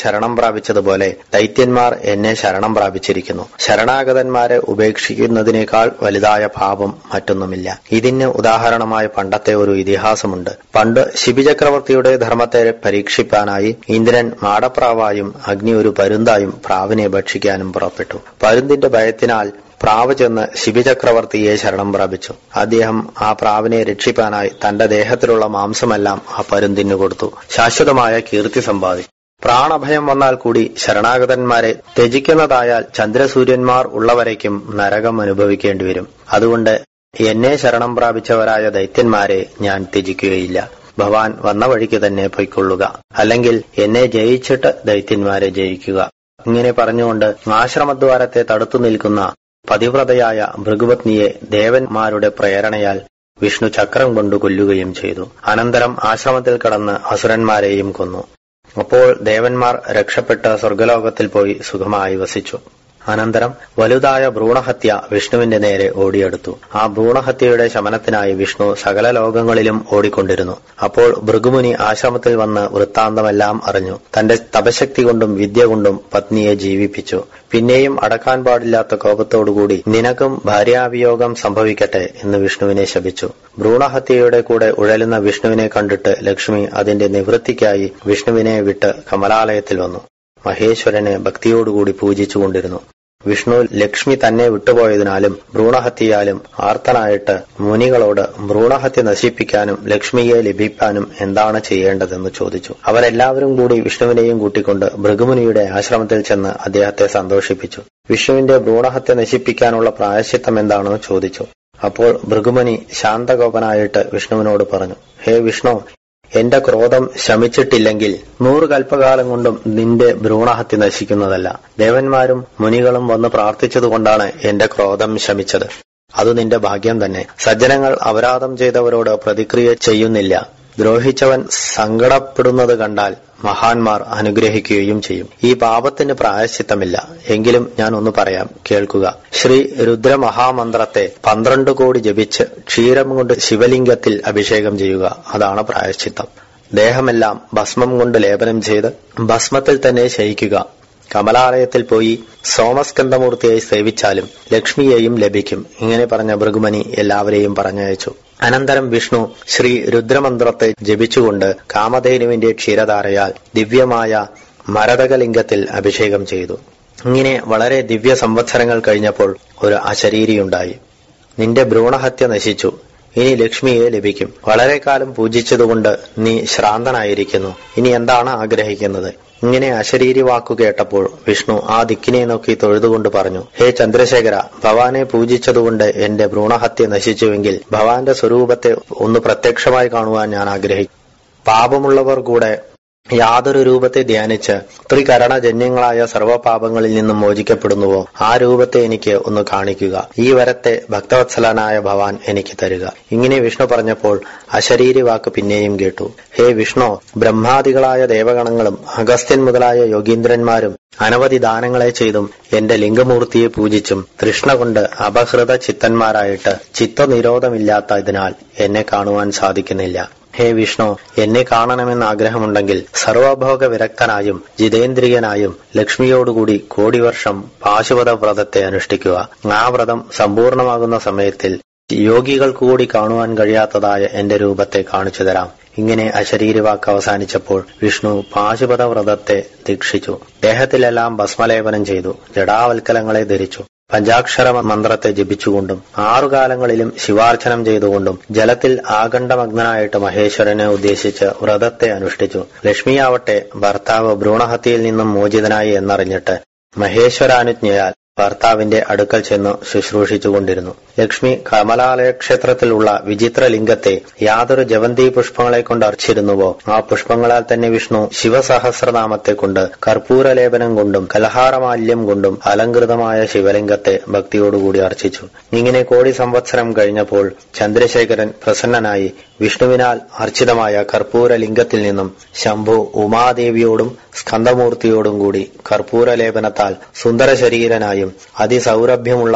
ശരണം പ്രാപിച്ചതുപോലെ ദൈത്യന്മാർ എന്നെ ശരണം പ്രാപിച്ചിരിക്കുന്നു ശരണാഗതന്മാരെ ഉപേക്ഷിക്കുന്നതിനേക്കാൾ വലുതായ പാപം മറ്റൊന്നുമില്ല ഇതിന് ഉദാഹരണമായ പണ്ടത്തെ ഒരു ഇതിഹാസമുണ്ട് പണ്ട് ശിബിചക്രവർത്തിയുടെ ധർമ്മത്തെ പരീക്ഷിപ്പാനായി ഇന്ദ്രൻ മാടപ്രാവായും അഗ്നി ഒരു പരുന്തായും പ്രാവിനെ ഭക്ഷിക്കാനും പുറപ്പെട്ടു പരുന്തിന്റെ ഭയത്തിനാൽ പ്രാവ് ചെന്ന് ശിബിചക്രവർത്തിയെ ശരണം പ്രാപിച്ചു അദ്ദേഹം ആ പ്രാവിനെ രക്ഷിപ്പാനായി തന്റെ ദേഹത്തിലുള്ള മാംസമെല്ലാം ആ പരുന്തിനു കൊടുത്തു ശാശ്വതമായ കീർത്തി സമ്പാദിച്ചു പ്രാണഭയം വന്നാൽ കൂടി ശരണാഗതന്മാരെ ത്യജിക്കുന്നതായാൽ ചന്ദ്രസൂര്യന്മാർ ഉള്ളവരേക്കും നരകം അനുഭവിക്കേണ്ടി വരും അതുകൊണ്ട് എന്നെ ശരണം പ്രാപിച്ചവരായ ദൈത്യന്മാരെ ഞാൻ ത്യജിക്കുകയില്ല ഭവാൻ വന്ന വഴിക്ക് തന്നെ പൊയ്ക്കൊള്ളുക അല്ലെങ്കിൽ എന്നെ ജയിച്ചിട്ട് ദൈത്യന്മാരെ ജയിക്കുക ഇങ്ങനെ പറഞ്ഞുകൊണ്ട് ആശ്രമദ്വാരത്തെ തടുത്തു നിൽക്കുന്ന പതിവ്രതയായ ഭൃഗുപത്നിയെ ദേവന്മാരുടെ പ്രേരണയാൽ വിഷ്ണു ചക്രം കൊണ്ട് കൊല്ലുകയും ചെയ്തു അനന്തരം ആശ്രമത്തിൽ കടന്ന് അസുരന്മാരെയും കൊന്നു അപ്പോൾ ദേവന്മാർ രക്ഷപ്പെട്ട് സ്വർഗലോകത്തിൽ പോയി സുഖമായി വസിച്ചു അനന്തരം വലുതായ ഭ്രൂണഹത്യ വിഷ്ണുവിന്റെ നേരെ ഓടിയെടുത്തു ആ ഭ്രൂണഹത്യയുടെ ശമനത്തിനായി വിഷ്ണു സകല ലോകങ്ങളിലും ഓടിക്കൊണ്ടിരുന്നു അപ്പോൾ ഭൃഗുമുനി ആശ്രമത്തിൽ വന്ന് വൃത്താന്തമെല്ലാം അറിഞ്ഞു തന്റെ തപശക്തി കൊണ്ടും വിദ്യ കൊണ്ടും പത്നിയെ ജീവിപ്പിച്ചു പിന്നെയും അടക്കാൻ പാടില്ലാത്ത കോപത്തോടുകൂടി നിനക്കും ഭാര്യാവിയോഗം സംഭവിക്കട്ടെ എന്ന് വിഷ്ണുവിനെ ശപിച്ചു ഭ്രൂണഹത്യയുടെ കൂടെ ഉഴലുന്ന വിഷ്ണുവിനെ കണ്ടിട്ട് ലക്ഷ്മി അതിന്റെ നിവൃത്തിക്കായി വിഷ്ണുവിനെ വിട്ട് കമലാലയത്തിൽ വന്നു മഹേശ്വരനെ ഭക്തിയോടുകൂടി പൂജിച്ചുകൊണ്ടിരുന്നു വിഷ്ണു ലക്ഷ്മി തന്നെ വിട്ടുപോയതിനാലും ഭ്രൂണഹത്യയാലും ആർത്തനായിട്ട് മുനികളോട് ഭ്രൂണഹത്യ നശിപ്പിക്കാനും ലക്ഷ്മിയെ ലഭിക്കാനും എന്താണ് ചെയ്യേണ്ടതെന്ന് ചോദിച്ചു അവരെല്ലാവരും കൂടി വിഷ്ണുവിനെയും കൂട്ടിക്കൊണ്ട് ഭൃഗുമുനിയുടെ ആശ്രമത്തിൽ ചെന്ന് അദ്ദേഹത്തെ സന്തോഷിപ്പിച്ചു വിഷ്ണുവിന്റെ ഭ്രൂണഹത്യ നശിപ്പിക്കാനുള്ള പ്രായശ്ചിത്തം എന്താണെന്ന് ചോദിച്ചു അപ്പോൾ ഭൃഗുമുനി ശാന്തകോപനായിട്ട് വിഷ്ണുവിനോട് പറഞ്ഞു ഹേ വിഷ്ണു എന്റെ ക്രോധം ശമിച്ചിട്ടില്ലെങ്കിൽ നൂറ് കൽപ്പകാലം കൊണ്ടും നിന്റെ ഭ്രൂണഹത്യ നശിക്കുന്നതല്ല ദേവന്മാരും മുനികളും വന്ന് പ്രാർത്ഥിച്ചതുകൊണ്ടാണ് എന്റെ ക്രോധം ശമിച്ചത് അത് നിന്റെ ഭാഗ്യം തന്നെ സജ്ജനങ്ങൾ അപരാധം ചെയ്തവരോട് പ്രതിക്രിയ ചെയ്യുന്നില്ല ദ്രോഹിച്ചവൻ സങ്കടപ്പെടുന്നത് കണ്ടാൽ മഹാന്മാർ അനുഗ്രഹിക്കുകയും ചെയ്യും ഈ പാപത്തിന് പ്രായശ്ചിത്തമില്ല എങ്കിലും ഞാൻ ഒന്ന് പറയാം കേൾക്കുക ശ്രീ രുദ്രമഹാമന്ത്രത്തെ പന്ത്രണ്ട് കോടി ജപിച്ച് ക്ഷീരം കൊണ്ട് ശിവലിംഗത്തിൽ അഭിഷേകം ചെയ്യുക അതാണ് പ്രായശ്ചിത്തം ദേഹമെല്ലാം ഭസ്മം കൊണ്ട് ലേപനം ചെയ്ത് ഭസ്മത്തിൽ തന്നെ ശയിക്കുക കമലാലയത്തിൽ പോയി സോമസ്കന്ധമൂർത്തിയായി സേവിച്ചാലും ലക്ഷ്മിയെയും ലഭിക്കും ഇങ്ങനെ പറഞ്ഞ ഭൃഗുമനി എല്ലാവരെയും പറഞ്ഞയച്ചു അനന്തരം വിഷ്ണു ശ്രീ രുദ്രമന്ത്രത്തെ ജപിച്ചുകൊണ്ട് കാമധേനുവിന്റെ ക്ഷീരധാരയാൽ ദിവ്യമായ മരതകലിംഗത്തിൽ അഭിഷേകം ചെയ്തു ഇങ്ങനെ വളരെ ദിവ്യ സംവത്സരങ്ങൾ കഴിഞ്ഞപ്പോൾ ഒരു അശരീരിയുണ്ടായി നിന്റെ ഭ്രൂണഹത്യ നശിച്ചു ഇനി ലക്ഷ്മിയെ ലഭിക്കും വളരെ കാലം പൂജിച്ചതുകൊണ്ട് നീ ശ്രാന്തനായിരിക്കുന്നു ഇനി എന്താണ് ആഗ്രഹിക്കുന്നത് ഇങ്ങനെ അശരീരി വാക്കു കേട്ടപ്പോൾ വിഷ്ണു ആ ദിക്കിനെ നോക്കി തൊഴുതുകൊണ്ട് പറഞ്ഞു ഹേ ചന്ദ്രശേഖര ഭവാനെ പൂജിച്ചതുകൊണ്ട് എന്റെ ഭ്രൂണഹത്യ നശിച്ചുവെങ്കിൽ ഭവാന്റെ സ്വരൂപത്തെ ഒന്ന് പ്രത്യക്ഷമായി കാണുവാൻ ഞാൻ ആഗ്രഹിക്കും പാപമുള്ളവർ കൂടെ യാതൊരു രൂപത്തെ ധ്യാനിച്ച് ത്രികരണജന്യങ്ങളായ സർവ്വപാപങ്ങളിൽ നിന്നും മോചിക്കപ്പെടുന്നുവോ ആ രൂപത്തെ എനിക്ക് ഒന്ന് കാണിക്കുക ഈ വരത്തെ ഭക്തവത്സലനായ ഭവാൻ എനിക്ക് തരിക ഇങ്ങനെ വിഷ്ണു പറഞ്ഞപ്പോൾ അശരീരി വാക്ക് പിന്നെയും കേട്ടു ഹേ വിഷ്ണു ബ്രഹ്മാദികളായ ദേവഗണങ്ങളും അഗസ്ത്യൻ മുതലായ യോഗീന്ദ്രന്മാരും അനവധി ദാനങ്ങളെ ചെയ്തും എന്റെ ലിംഗമൂർത്തിയെ പൂജിച്ചും തൃഷ്ണ കൊണ്ട് അപഹൃത ചിത്തന്മാരായിട്ട് ചിത്തനിരോധമില്ലാത്ത ഇതിനാൽ എന്നെ കാണുവാൻ സാധിക്കുന്നില്ല ഹേ വിഷ്ണു എന്നെ കാണണമെന്ന് ആഗ്രഹമുണ്ടെങ്കിൽ സർവഭോഗ വിരക്തനായും ജിതേന്ദ്രിയനായും ലക്ഷ്മിയോടുകൂടി കോടി വർഷം പാശുപത വ്രതത്തെ അനുഷ്ഠിക്കുക ആ വ്രതം സമ്പൂർണമാകുന്ന സമയത്തിൽ യോഗികൾക്ക് കൂടി കാണുവാൻ കഴിയാത്തതായ എന്റെ രൂപത്തെ കാണിച്ചു തരാം ഇങ്ങനെ അശരീരവാക്ക് അവസാനിച്ചപ്പോൾ വിഷ്ണു പാശുപത വ്രതത്തെ ദീക്ഷിച്ചു ദേഹത്തിലെല്ലാം ഭസ്മലേപനം ചെയ്തു ജടാവൽക്കലങ്ങളെ ധരിച്ചു പഞ്ചാക്ഷര മന്ത്രത്തെ ജപിച്ചുകൊണ്ടും ആറുകാലങ്ങളിലും ശിവാർച്ചനം ചെയ്തുകൊണ്ടും ജലത്തിൽ ആകണ്ഠമഗ്നായിട്ട് മഹേശ്വരനെ ഉദ്ദേശിച്ച് വ്രതത്തെ അനുഷ്ഠിച്ചു ലക്ഷ്മിയാവട്ടെ ഭർത്താവ് ഭ്രൂണഹത്യയിൽ നിന്നും മോചിതനായി എന്നറിഞ്ഞിട്ട് മഹേശ്വരാനുജ്ഞയാൽ ഭർത്താവിന്റെ അടുക്കൽ ചെന്ന് ശുശ്രൂഷിച്ചുകൊണ്ടിരുന്നു ലക്ഷ്മി കമലാലയ ക്ഷേത്രത്തിലുള്ള വിചിത്ര ലിംഗത്തെ യാതൊരു ജവന്തി പുഷ്പങ്ങളെ കൊണ്ട് അർച്ചിരുന്നുവോ ആ പുഷ്പങ്ങളാൽ തന്നെ വിഷ്ണു ശിവസഹസ്രനാമത്തെ കൊണ്ട് കർപ്പൂരലേപനം കൊണ്ടും കലഹാരമാല്യം കൊണ്ടും അലങ്കൃതമായ ശിവലിംഗത്തെ ഭക്തിയോടുകൂടി അർച്ചിച്ചു ഇങ്ങനെ കോടി സംവത്സരം കഴിഞ്ഞപ്പോൾ ചന്ദ്രശേഖരൻ പ്രസന്നനായി വിഷ്ണുവിനാൽ അർച്ചിതമായ കർപ്പൂരലിംഗത്തിൽ നിന്നും ശംഭു ഉമാദേവിയോടും സ്കന്ദമൂർത്തിയോടും കൂടി കർപ്പൂരലേപനത്താൽ സുന്ദര ശരീരനായും അതിസൗരഭ്യമുള്ള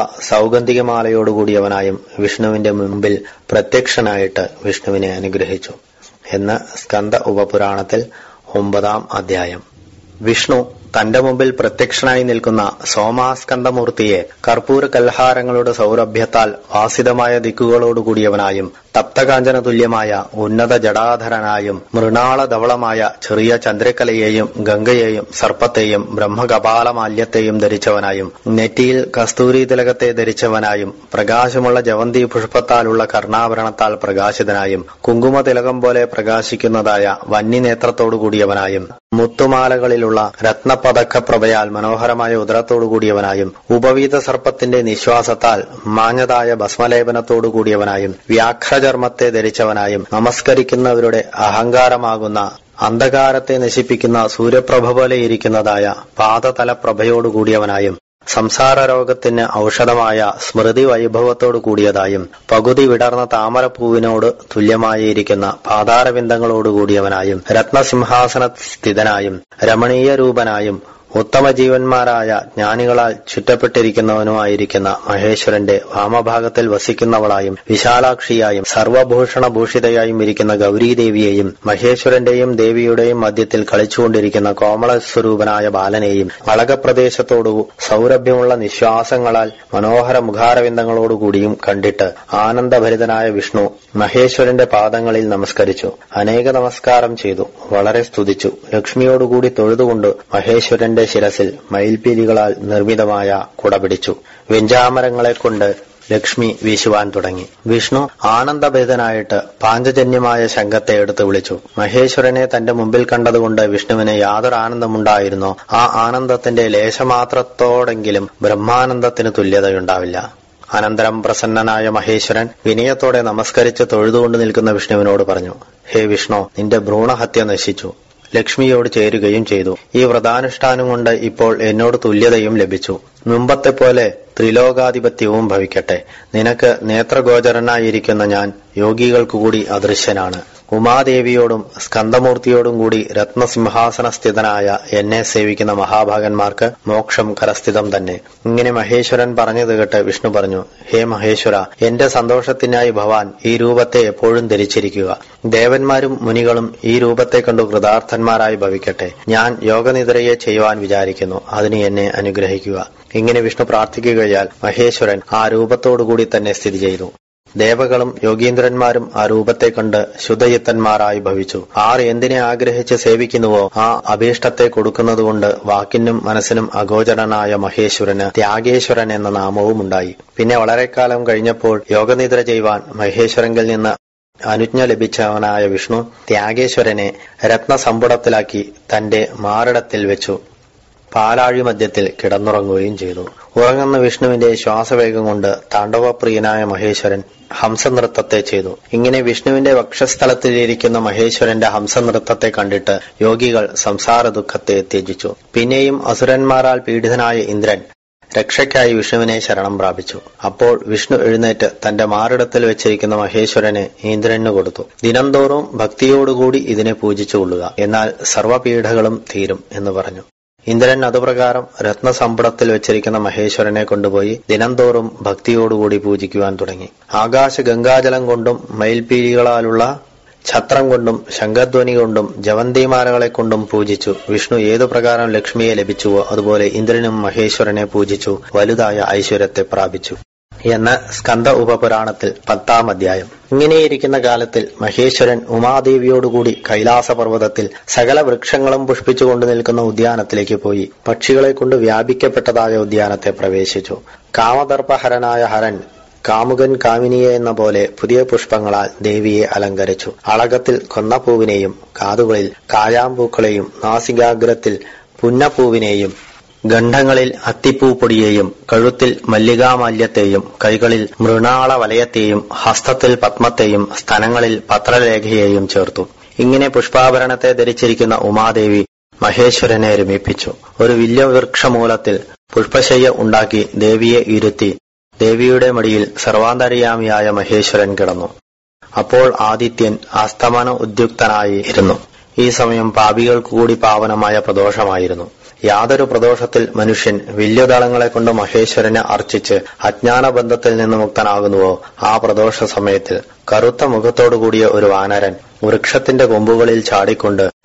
സൗഗന്ധികമാലയോടുകൂടിയവനായും വിഷ്ണുവിന്റെ മുമ്പിൽ പ്രത്യക്ഷനായിട്ട് വിഷ്ണുവിനെ അനുഗ്രഹിച്ചു എന്ന് സ്കന്ദ ഉപപുരാണത്തിൽ ഒമ്പതാം അധ്യായം വിഷ്ണു തന്റെ മുമ്പിൽ പ്രത്യക്ഷനായി നിൽക്കുന്ന സോമാസ്കന്ധമൂർത്തിയെ കർപ്പൂര കൽഹാരങ്ങളുടെ സൗരഭ്യത്താൽ വാസിതമായ ദിക്കുകളോടുകൂടിയവനായും തപ്തകാഞ്ചന തുല്യമായ ഉന്നത ജടാധരനായും മൃണാള ധവളമായ ചെറിയ ചന്ദ്രക്കലയെയും ഗംഗയെയും സർപ്പത്തെയും ബ്രഹ്മകപാലമാല്യത്തെയും ധരിച്ചവനായും നെറ്റിയിൽ കസ്തൂരി തിലകത്തെ ധരിച്ചവനായും പ്രകാശമുള്ള ജവന്തി പുഷ്പത്താലുള്ള കർണാഭരണത്താൽ പ്രകാശിതനായും കുങ്കുമ തിലകം പോലെ പ്രകാശിക്കുന്നതായ വന്യനേത്രത്തോടു കൂടിയവനായും മുത്തുമാലകളിലുള്ള രത്നപതക്കപ്രഭയാൽ മനോഹരമായ ഉദരത്തോടു കൂടിയവനായും ഉപവീത സർപ്പത്തിന്റെ നിശ്വാസത്താൽ മാഞ്ഞതായ ഭസ്മലേപനത്തോടു കൂടിയവനായും വ്യാഘ്രചർമ്മത്തെ ധരിച്ചവനായും നമസ്കരിക്കുന്നവരുടെ അഹങ്കാരമാകുന്ന അന്ധകാരത്തെ നശിപ്പിക്കുന്ന സൂര്യപ്രഭ പോലെ ഇരിക്കുന്നതായ പാദതലപ്രഭയോടുകൂടിയവനായും സംസാര രോഗത്തിന് ഔഷധമായ സ്മൃതി വൈഭവത്തോടു കൂടിയതായും പകുതി വിടർന്ന താമരപ്പൂവിനോട് തുല്യമായിരിക്കുന്ന പാതാരബിന്ദങ്ങളോടുകൂടിയവനായും രത്നസിംഹാസന സ്ഥിതനായും രമണീയ രൂപനായും ഉത്തമ ജീവന്മാരായ ജ്ഞാനികളാൽ ചുറ്റപ്പെട്ടിരിക്കുന്നവനുമായിരിക്കുന്ന മഹേശ്വരന്റെ വാമഭാഗത്തിൽ വസിക്കുന്നവളായും വിശാലാക്ഷിയായും സർവഭൂഷണഭൂഷിതയായും ഇരിക്കുന്ന ഗൗരീദേവിയെയും മഹേശ്വരന്റെയും ദേവിയുടെയും മധ്യത്തിൽ കളിച്ചുകൊണ്ടിരിക്കുന്ന കോമള സ്വരൂപനായ ബാലനെയും വളകപ്രദേശത്തോടു സൗരഭ്യമുള്ള നിശ്വാസങ്ങളാൽ മനോഹര മുഖാരവിന്ദങ്ങളോടുകൂടിയും കണ്ടിട്ട് ആനന്ദഭരിതനായ വിഷ്ണു മഹേശ്വരന്റെ പാദങ്ങളിൽ നമസ്കരിച്ചു അനേക നമസ്കാരം ചെയ്തു വളരെ സ്തുതിച്ചു ലക്ഷ്മിയോടുകൂടി തൊഴുതുകൊണ്ട് മഹേശ്വരന്റെ ശിരസിൽ മയിൽപീലികളാൽ നിർമ്മിതമായ കുട പിടിച്ചു വെഞ്ചാമരങ്ങളെ കൊണ്ട് ലക്ഷ്മി വീശുവാൻ തുടങ്ങി വിഷ്ണു ആനന്ദഭരിതനായിട്ട് പാഞ്ചജന്യമായ ശംഖത്തെ എടുത്തു വിളിച്ചു മഹേശ്വരനെ തന്റെ മുമ്പിൽ കണ്ടതുകൊണ്ട് വിഷ്ണുവിന് യാതൊരു ആനന്ദമുണ്ടായിരുന്നോ ആ ആനന്ദത്തിന്റെ ലേശമാത്രത്തോടെങ്കിലും ബ്രഹ്മാനന്ദത്തിന് തുല്യതയുണ്ടാവില്ല അനന്തരം പ്രസന്നനായ മഹേശ്വരൻ വിനയത്തോടെ നമസ്കരിച്ച് തൊഴുതുകൊണ്ട് നിൽക്കുന്ന വിഷ്ണുവിനോട് പറഞ്ഞു ഹേ വിഷ്ണു നിന്റെ ഭ്രൂണഹത്യ നശിച്ചു ലക്ഷ്മിയോട് ചേരുകയും ചെയ്തു ഈ വ്രതാനുഷ്ഠാനം കൊണ്ട് ഇപ്പോൾ എന്നോട് തുല്യതയും ലഭിച്ചു മുമ്പത്തെ പോലെ ത്രിലോകാധിപത്യവും ഭവിക്കട്ടെ നിനക്ക് നേത്രഗോചരനായിരിക്കുന്ന ഞാൻ യോഗികൾക്കു കൂടി അദൃശ്യനാണ് ഉമാദേവിയോടും സ്കന്ദമൂർത്തിയോടും കൂടി രത്നസിംഹാസന സ്ഥിതനായ എന്നെ സേവിക്കുന്ന മഹാഭാഗന്മാർക്ക് മോക്ഷം കരസ്ഥിതം തന്നെ ഇങ്ങനെ മഹേശ്വരൻ പറഞ്ഞത് കേട്ട് വിഷ്ണു പറഞ്ഞു ഹേ മഹേശ്വര എന്റെ സന്തോഷത്തിനായി ഭവാൻ ഈ രൂപത്തെ എപ്പോഴും ധരിച്ചിരിക്കുക ദേവന്മാരും മുനികളും ഈ രൂപത്തെ കണ്ടു കൃതാർത്ഥന്മാരായി ഭവിക്കട്ടെ ഞാൻ യോഗനിദ്രയെ ചെയ്യുവാൻ വിചാരിക്കുന്നു അതിന് എന്നെ അനുഗ്രഹിക്കുക ഇങ്ങനെ വിഷ്ണു പ്രാർത്ഥിക്കുകയാൽ മഹേശ്വരൻ ആ രൂപത്തോടുകൂടി തന്നെ സ്ഥിതി ചെയ്തു ദേവകളും യോഗീന്ദ്രന്മാരും ആ രൂപത്തെ കണ്ട് ശുദ്ധയുക്തന്മാരായി ഭവിച്ചു ആർ എന്തിനെ ആഗ്രഹിച്ച് സേവിക്കുന്നുവോ ആ അഭീഷ്ടത്തെ കൊടുക്കുന്നതുകൊണ്ട് വാക്കിനും മനസ്സിനും അഗോചരനായ മഹേശ്വരന് ത്യാഗേശ്വരൻ എന്ന നാമവും ഉണ്ടായി പിന്നെ വളരെക്കാലം കഴിഞ്ഞപ്പോൾ യോഗനിദ്ര ചെയ്യുവാൻ മഹേശ്വരങ്കിൽ നിന്ന് അനുജ്ഞ ലഭിച്ചവനായ വിഷ്ണു ത്യാഗേശ്വരനെ രത്നസമ്പുടത്തിലാക്കി തന്റെ മാറിടത്തിൽ വെച്ചു പാലാഴി മധ്യത്തിൽ കിടന്നുറങ്ങുകയും ചെയ്തു ഉറങ്ങുന്ന വിഷ്ണുവിന്റെ ശ്വാസവേഗം കൊണ്ട് താണ്ഡവപ്രിയനായ മഹേശ്വരൻ ഹംസനൃത്തത്തെ ചെയ്തു ഇങ്ങനെ വിഷ്ണുവിന്റെ വക്ഷസ്ഥലത്തിലിരിക്കുന്ന മഹേശ്വരന്റെ ഹംസനൃത്തത്തെ കണ്ടിട്ട് യോഗികൾ സംസാര ദുഃഖത്തെ ത്യജിച്ചു പിന്നെയും അസുരന്മാരാൽ പീഡിതനായ ഇന്ദ്രൻ രക്ഷയ്ക്കായി വിഷ്ണുവിനെ ശരണം പ്രാപിച്ചു അപ്പോൾ വിഷ്ണു എഴുന്നേറ്റ് തന്റെ മാറിടത്തിൽ വെച്ചിരിക്കുന്ന മഹേശ്വരനെ ഇന്ദ്രന് കൊടുത്തു ദിനംതോറും ഭക്തിയോടുകൂടി ഇതിനെ പൂജിച്ചുകൊള്ളുക എന്നാൽ സർവ്വപീഠകളും തീരും എന്ന് പറഞ്ഞു ഇന്ദ്രൻ അതുപ്രകാരം രത്നസമ്പടത്തിൽ വെച്ചിരിക്കുന്ന മഹേശ്വരനെ കൊണ്ടുപോയി ദിനംതോറും ഭക്തിയോടുകൂടി പൂജിക്കുവാൻ തുടങ്ങി ആകാശ ഗംഗാജലം കൊണ്ടും മയിൽപീലികളാലുള്ള ഛത്രം കൊണ്ടും ശംഖധ്വനി കൊണ്ടും ജവന്തിമാലകളെ കൊണ്ടും പൂജിച്ചു വിഷ്ണു ഏതു പ്രകാരം ലക്ഷ്മിയെ ലഭിച്ചുവോ അതുപോലെ ഇന്ദ്രനും മഹേശ്വരനെ പൂജിച്ചു വലുതായ ഐശ്വര്യത്തെ പ്രാപിച്ചു എന്ന് സ്കന്ദ ഉപപുരാണത്തിൽ പത്താം അധ്യായം ഇങ്ങനെയിരിക്കുന്ന കാലത്തിൽ മഹേശ്വരൻ ഉമാദേവിയോടുകൂടി കൈലാസപർവ്വതത്തിൽ സകല വൃക്ഷങ്ങളും പുഷ്പിച്ചുകൊണ്ട് നിൽക്കുന്ന ഉദ്യാനത്തിലേക്ക് പോയി പക്ഷികളെ കൊണ്ട് വ്യാപിക്കപ്പെട്ടതായ ഉദ്യാനത്തെ പ്രവേശിച്ചു കാമദർപ്പഹരനായ ഹരൻ കാമുകൻ കാമിനിയെ എന്ന പോലെ പുതിയ പുഷ്പങ്ങളാൽ ദേവിയെ അലങ്കരിച്ചു അളകത്തിൽ കൊന്നപ്പൂവിനെയും കാതുകളിൽ കായാമ്പൂക്കളെയും നാസികാഗ്രത്തിൽ പുന്നപ്പൂവിനെയും ഗണ്ഡങ്ങളിൽ അത്തിപ്പൂപ്പൊടിയെയും കഴുത്തിൽ മല്ലികാമാല്യത്തെയും കൈകളിൽ മൃണാള വലയത്തെയും ഹസ്തത്തിൽ പത്മത്തെയും സ്തനങ്ങളിൽ പത്രലേഖയെയും ചേർത്തു ഇങ്ങനെ പുഷ്പാഭരണത്തെ ധരിച്ചിരിക്കുന്ന ഉമാദേവി മഹേശ്വരനെ രമിപ്പിച്ചു ഒരു വില്യവൃക്ഷമൂലത്തിൽ പുഷ്പശയ്യ ഉണ്ടാക്കി ദേവിയെ ഇരുത്തി ദേവിയുടെ മടിയിൽ സർവാന്തര്യാമിയായ മഹേശ്വരൻ കിടന്നു അപ്പോൾ ആദിത്യൻ അസ്തമന ഉദ്യുക്തനായി ഇരുന്നു ഈ സമയം പാപികൾക്കു കൂടി പാവനമായ പ്രദോഷമായിരുന്നു യാതൊരു പ്രദോഷത്തിൽ മനുഷ്യൻ വില്യദളങ്ങളെ കൊണ്ട് മഹേശ്വരനെ അർച്ചിച്ച് അജ്ഞാനബന്ധത്തിൽ നിന്ന് മുക്തനാകുന്നുവോ ആ പ്രദോഷ സമയത്തിൽ കറുത്ത മുഖത്തോടുകൂടിയ ഒരു വാനരൻ വൃക്ഷത്തിന്റെ കൊമ്പുകളിൽ ചാടിക്കൊണ്ട്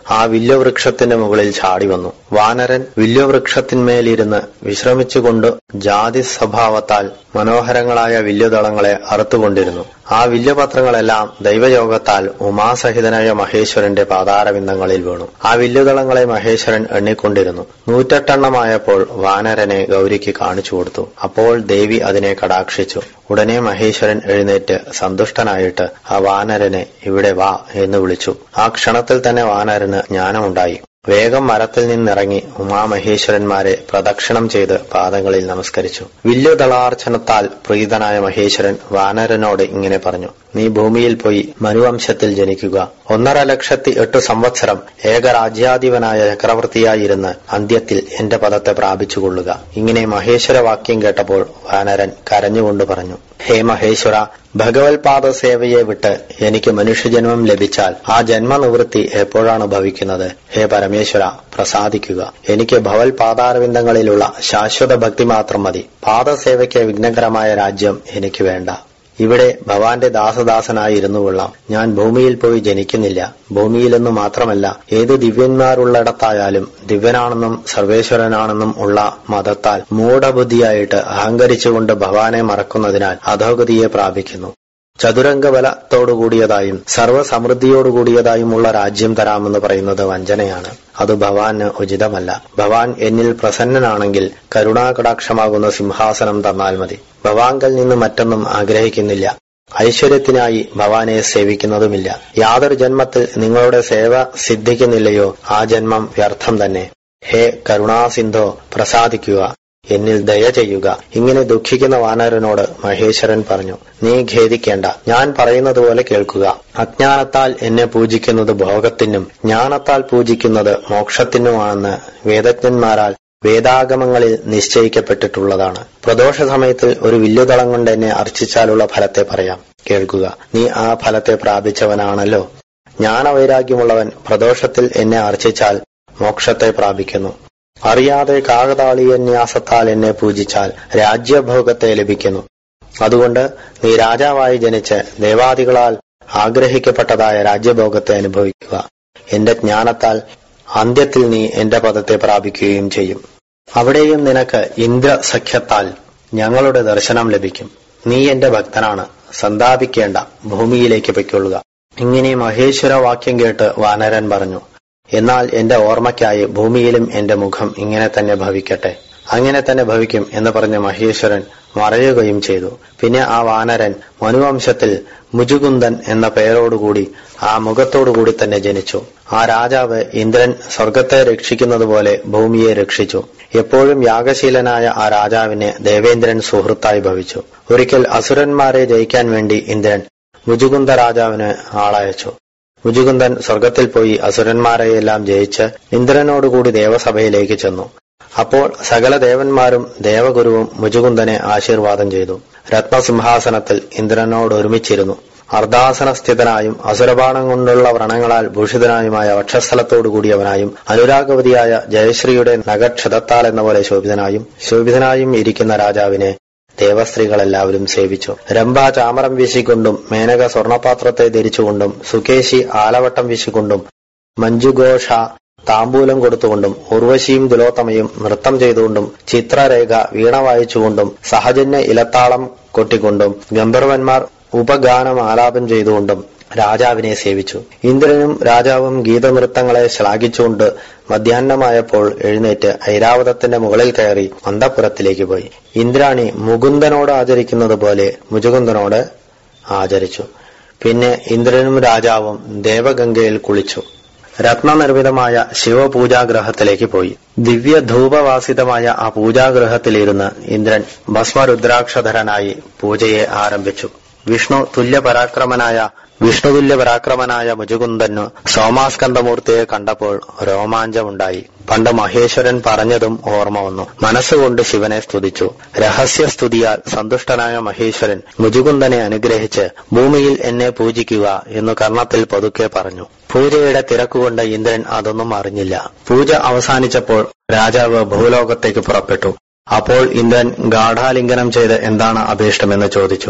ആ വില്ലുവൃക്ഷത്തിന്റെ മുകളിൽ ചാടി വന്നു വാനരൻ വില്ലുവൃക്ഷത്തിന്മേലിരുന്ന് വിശ്രമിച്ചുകൊണ്ട് ജാതി സ്വഭാവത്താൽ മനോഹരങ്ങളായ വില്ലുദളങ്ങളെ അറുത്തുകൊണ്ടിരുന്നു ആ വില്ലുപത്രങ്ങളെല്ലാം ദൈവയോഗത്താൽ ഉമാസഹിതനായ മഹേശ്വരന്റെ പാതാരബിന്ദങ്ങളിൽ വീണു ആ വില്ലുദളങ്ങളെ മഹേശ്വരൻ എണ്ണിക്കൊണ്ടിരുന്നു നൂറ്റെട്ടെണ്ണമായപ്പോൾ വാനരനെ ഗൗരിക്ക് കാണിച്ചു കൊടുത്തു അപ്പോൾ ദേവി അതിനെ കടാക്ഷിച്ചു ഉടനെ മഹേശ്വരൻ എഴുന്നേറ്റ് സന്തുഷ്ടനായിട്ട് ആ വാനരനെ ഇവിടെ വാ എന്ന് വിളിച്ചു ആ ക്ഷണത്തിൽ തന്നെ വാനരന് ജ്ഞാനമുണ്ടായി വേഗം മരത്തിൽ നിന്നിറങ്ങി ഉമാമഹേശ്വരന്മാരെ പ്രദക്ഷിണം ചെയ്ത് പാദങ്ങളിൽ നമസ്കരിച്ചു വില്ലുദളാർച്ചനത്താൽ പ്രീതനായ മഹേശ്വരൻ വാനരനോട് ഇങ്ങനെ പറഞ്ഞു നീ ഭൂമിയിൽ പോയി മനുവംശത്തിൽ ജനിക്കുക ഒന്നര ലക്ഷത്തി എട്ട് സംവത്സരം ഏകരാജ്യാധിപനായ ചക്രവർത്തിയായിരുന്ന് അന്ത്യത്തിൽ എന്റെ പദത്തെ പ്രാപിച്ചുകൊള്ളുക ഇങ്ങനെ മഹേശ്വര വാക്യം കേട്ടപ്പോൾ വാനരൻ കരഞ്ഞുകൊണ്ട് പറഞ്ഞു ഹേ മഹേശ്വര ഭഗവത്പാദ സേവയെ വിട്ട് എനിക്ക് മനുഷ്യജന്മം ലഭിച്ചാൽ ആ ജന്മനിവൃത്തി എപ്പോഴാണ് ഭവിക്കുന്നത് ഹേ പരമേശ്വര പ്രസാദിക്കുക എനിക്ക് ഭവൽ പാതാരവിന്ദങ്ങളിലുള്ള ശാശ്വത ഭക്തി മാത്രം മതി പാദസേവയ്ക്ക് വിഘ്നകരമായ രാജ്യം എനിക്ക് വേണ്ട ഇവിടെ ഭവാന്റെ ദാസദാസനായി ഇരുന്നു കൊള്ളാം ഞാൻ ഭൂമിയിൽ പോയി ജനിക്കുന്നില്ല ഭൂമിയിലെന്നു മാത്രമല്ല ഏത് ദിവ്യന്മാരുള്ളിടത്തായാലും ദിവ്യനാണെന്നും സർവേശ്വരനാണെന്നും ഉള്ള മതത്താൽ മൂഢബുദ്ധിയായിട്ട് അഹങ്കരിച്ചുകൊണ്ട് ഭവാനെ മറക്കുന്നതിനാൽ അധോഗതിയെ പ്രാപിക്കുന്നു ചതുരംഗ ബലത്തോടുകൂടിയതായും സർവ്വസമൃദ്ധിയോടുകൂടിയതായുമുള്ള രാജ്യം തരാമെന്ന് പറയുന്നത് വഞ്ചനയാണ് അത് ഭവാന് ഉചിതമല്ല ഭവാൻ എന്നിൽ പ്രസന്നനാണെങ്കിൽ കരുണാകടാക്ഷമാകുന്ന സിംഹാസനം തന്നാൽ മതി ഭവാങ്കൽ നിന്ന് മറ്റൊന്നും ആഗ്രഹിക്കുന്നില്ല ഐശ്വര്യത്തിനായി ഭവാനെ സേവിക്കുന്നതുമില്ല യാതൊരു ജന്മത്തിൽ നിങ്ങളുടെ സേവ സിദ്ധിക്കുന്നില്ലയോ ആ ജന്മം വ്യർത്ഥം തന്നെ ഹേ കരുണാസിന്ധോ പ്രസാദിക്കുക എന്നിൽ ദയ ചെയ്യുക ഇങ്ങനെ ദുഃഖിക്കുന്ന വാനരനോട് മഹേശ്വരൻ പറഞ്ഞു നീ ഖേദിക്കേണ്ട ഞാൻ പറയുന്നത് പോലെ കേൾക്കുക അജ്ഞാനത്താൽ എന്നെ പൂജിക്കുന്നത് ഭോഗത്തിനും ജ്ഞാനത്താൽ പൂജിക്കുന്നത് മോക്ഷത്തിനുമാണെന്ന് വേദജ്ഞന്മാരാൽ വേദാഗമങ്ങളിൽ നിശ്ചയിക്കപ്പെട്ടിട്ടുള്ളതാണ് പ്രദോഷ സമയത്തിൽ ഒരു വില്ലുതളം കൊണ്ട് എന്നെ അർച്ചിച്ചാലുള്ള ഫലത്തെ പറയാം കേൾക്കുക നീ ആ ഫലത്തെ പ്രാപിച്ചവനാണല്ലോ ജ്ഞാനവൈരാഗ്യമുള്ളവൻ പ്രദോഷത്തിൽ എന്നെ അർച്ചിച്ചാൽ മോക്ഷത്തെ പ്രാപിക്കുന്നു അറിയാതെ കാകതാളീയന്യാസത്താൽ എന്നെ പൂജിച്ചാൽ രാജ്യഭോഗത്തെ ലഭിക്കുന്നു അതുകൊണ്ട് നീ രാജാവായി ജനിച്ച് ദേവാദികളാൽ ആഗ്രഹിക്കപ്പെട്ടതായ രാജ്യഭോഗത്തെ അനുഭവിക്കുക എന്റെ ജ്ഞാനത്താൽ അന്ത്യത്തിൽ നീ എന്റെ പദത്തെ പ്രാപിക്കുകയും ചെയ്യും അവിടെയും നിനക്ക് ഇന്ദ്രസഖ്യത്താൽ ഞങ്ങളുടെ ദർശനം ലഭിക്കും നീ എന്റെ ഭക്തനാണ് സന്താപിക്കേണ്ട ഭൂമിയിലേക്ക് പൊയ്ക്കൊള്ളുക ഇങ്ങനെ മഹേശ്വര വാക്യം കേട്ട് വാനരൻ പറഞ്ഞു എന്നാൽ എന്റെ ഓർമ്മയ്ക്കായി ഭൂമിയിലും എന്റെ മുഖം ഇങ്ങനെ തന്നെ ഭവിക്കട്ടെ അങ്ങനെ തന്നെ ഭവിക്കും എന്ന് പറഞ്ഞ മഹേശ്വരൻ മറയുകയും ചെയ്തു പിന്നെ ആ വാനരൻ മനുവംശത്തിൽ മുജുകുന്ദൻ എന്ന പേരോടുകൂടി ആ മുഖത്തോടുകൂടി തന്നെ ജനിച്ചു ആ രാജാവ് ഇന്ദ്രൻ സ്വർഗത്തെ രക്ഷിക്കുന്നത് പോലെ ഭൂമിയെ രക്ഷിച്ചു എപ്പോഴും യാഗശീലനായ ആ രാജാവിനെ ദേവേന്ദ്രൻ സുഹൃത്തായി ഭവിച്ചു ഒരിക്കൽ അസുരന്മാരെ ജയിക്കാൻ വേണ്ടി ഇന്ദ്രൻ മുജുകുന്ദ രാജാവിന് ആളയച്ചു മുജുകുന്ദൻ സ്വർഗത്തിൽ പോയി അസുരന്മാരെയെല്ലാം ജയിച്ച് ഇന്ദ്രനോടുകൂടി ദേവസഭയിലേക്ക് ചെന്നു അപ്പോൾ സകല ദേവന്മാരും ദേവഗുരുവും മുജുകുന്ദനെ ആശീർവാദം ചെയ്തു രത്നസിംഹാസനത്തിൽ ഇന്ദ്രനോട് ഒരുമിച്ചിരുന്നു അർദ്ധാസനസ്ഥിതനായും അസുരബാണം കൊണ്ടുള്ള വ്രണങ്ങളാൽ ഭൂഷിതനായുമായ വക്ഷസ്ഥലത്തോടുകൂടിയവനായും അനുരാഗവതിയായ ജയശ്രീയുടെ നഗക്ഷതത്താൽ എന്ന പോലെ ശോഭിതനായും ശോഭിതനായും ഇരിക്കുന്ന രാജാവിനെ ദേവസ്ത്രീകളെല്ലാവരും സേവിച്ചു രംഭ ചാമരം വീശിക്കൊണ്ടും മേനക സ്വർണപാത്രത്തെ ധരിച്ചുകൊണ്ടും സുകേശി ആലവട്ടം വീശിക്കൊണ്ടും മഞ്ജുഘോഷ താമ്പൂലം കൊടുത്തുകൊണ്ടും ഉർവശിയും ദുലോത്തമയും നൃത്തം ചെയ്തുകൊണ്ടും ചിത്രരേഖ വീണ വായിച്ചുകൊണ്ടും സഹജന്യ ഇലത്താളം കൊട്ടിക്കൊണ്ടും ഗന്ധർവന്മാർ ഉപഗാനം ആലാപം ചെയ്തുകൊണ്ടും രാജാവിനെ സേവിച്ചു ഇന്ദ്രനും രാജാവും ഗീതനൃത്തങ്ങളെ ശ്ലാഘിച്ചുകൊണ്ട് മധ്യാഹ്നമായപ്പോൾ എഴുന്നേറ്റ് ഐരാവതത്തിന്റെ മുകളിൽ കയറി അന്തപുരത്തിലേക്ക് പോയി ഇന്ദ്രാണി മുകുന്ദനോട് ആചരിക്കുന്നത് പോലെ മുജുകുന്ദനോട് ആചരിച്ചു പിന്നെ ഇന്ദ്രനും രാജാവും ദേവഗംഗയിൽ കുളിച്ചു രത്നനിർമ്മിതമായ ശിവപൂജാഗ്രഹത്തിലേക്ക് പോയി ദിവ്യ ധൂപവാസിതമായ ആ പൂജാഗ്രഹത്തിലിരുന്ന് ഇന്ദ്രൻ ഭസ്മരുദ്രാക്ഷധരനായി പൂജയെ ആരംഭിച്ചു വിഷ്ണു തുല്യപരാക്രമനായ വിഷ്ണുതുല്യ പരാക്രമനായ മുജുകുന്ദനു സോമാസ്കന്ധമൂർത്തിയെ കണ്ടപ്പോൾ രോമാഞ്ചമുണ്ടായി പണ്ട് മഹേശ്വരൻ പറഞ്ഞതും ഓർമ്മ വന്നു മനസ്സുകൊണ്ട് ശിവനെ സ്തുതിച്ചു രഹസ്യസ്തുതിയാൽ സന്തുഷ്ടനായ മഹേശ്വരൻ മുജുകുന്ദനെ അനുഗ്രഹിച്ച് ഭൂമിയിൽ എന്നെ പൂജിക്കുക എന്ന് കർണത്തിൽ പതുക്കെ പറഞ്ഞു പൂജയുടെ തിരക്കുകൊണ്ട് ഇന്ദ്രൻ അതൊന്നും അറിഞ്ഞില്ല പൂജ അവസാനിച്ചപ്പോൾ രാജാവ് ഭൂലോകത്തേക്ക് പുറപ്പെട്ടു അപ്പോൾ ഇന്ദ്രൻ ഗാഠാലിംഗനം ചെയ്ത് എന്താണ് അഭീഷ്ടമെന്ന് ചോദിച്ചു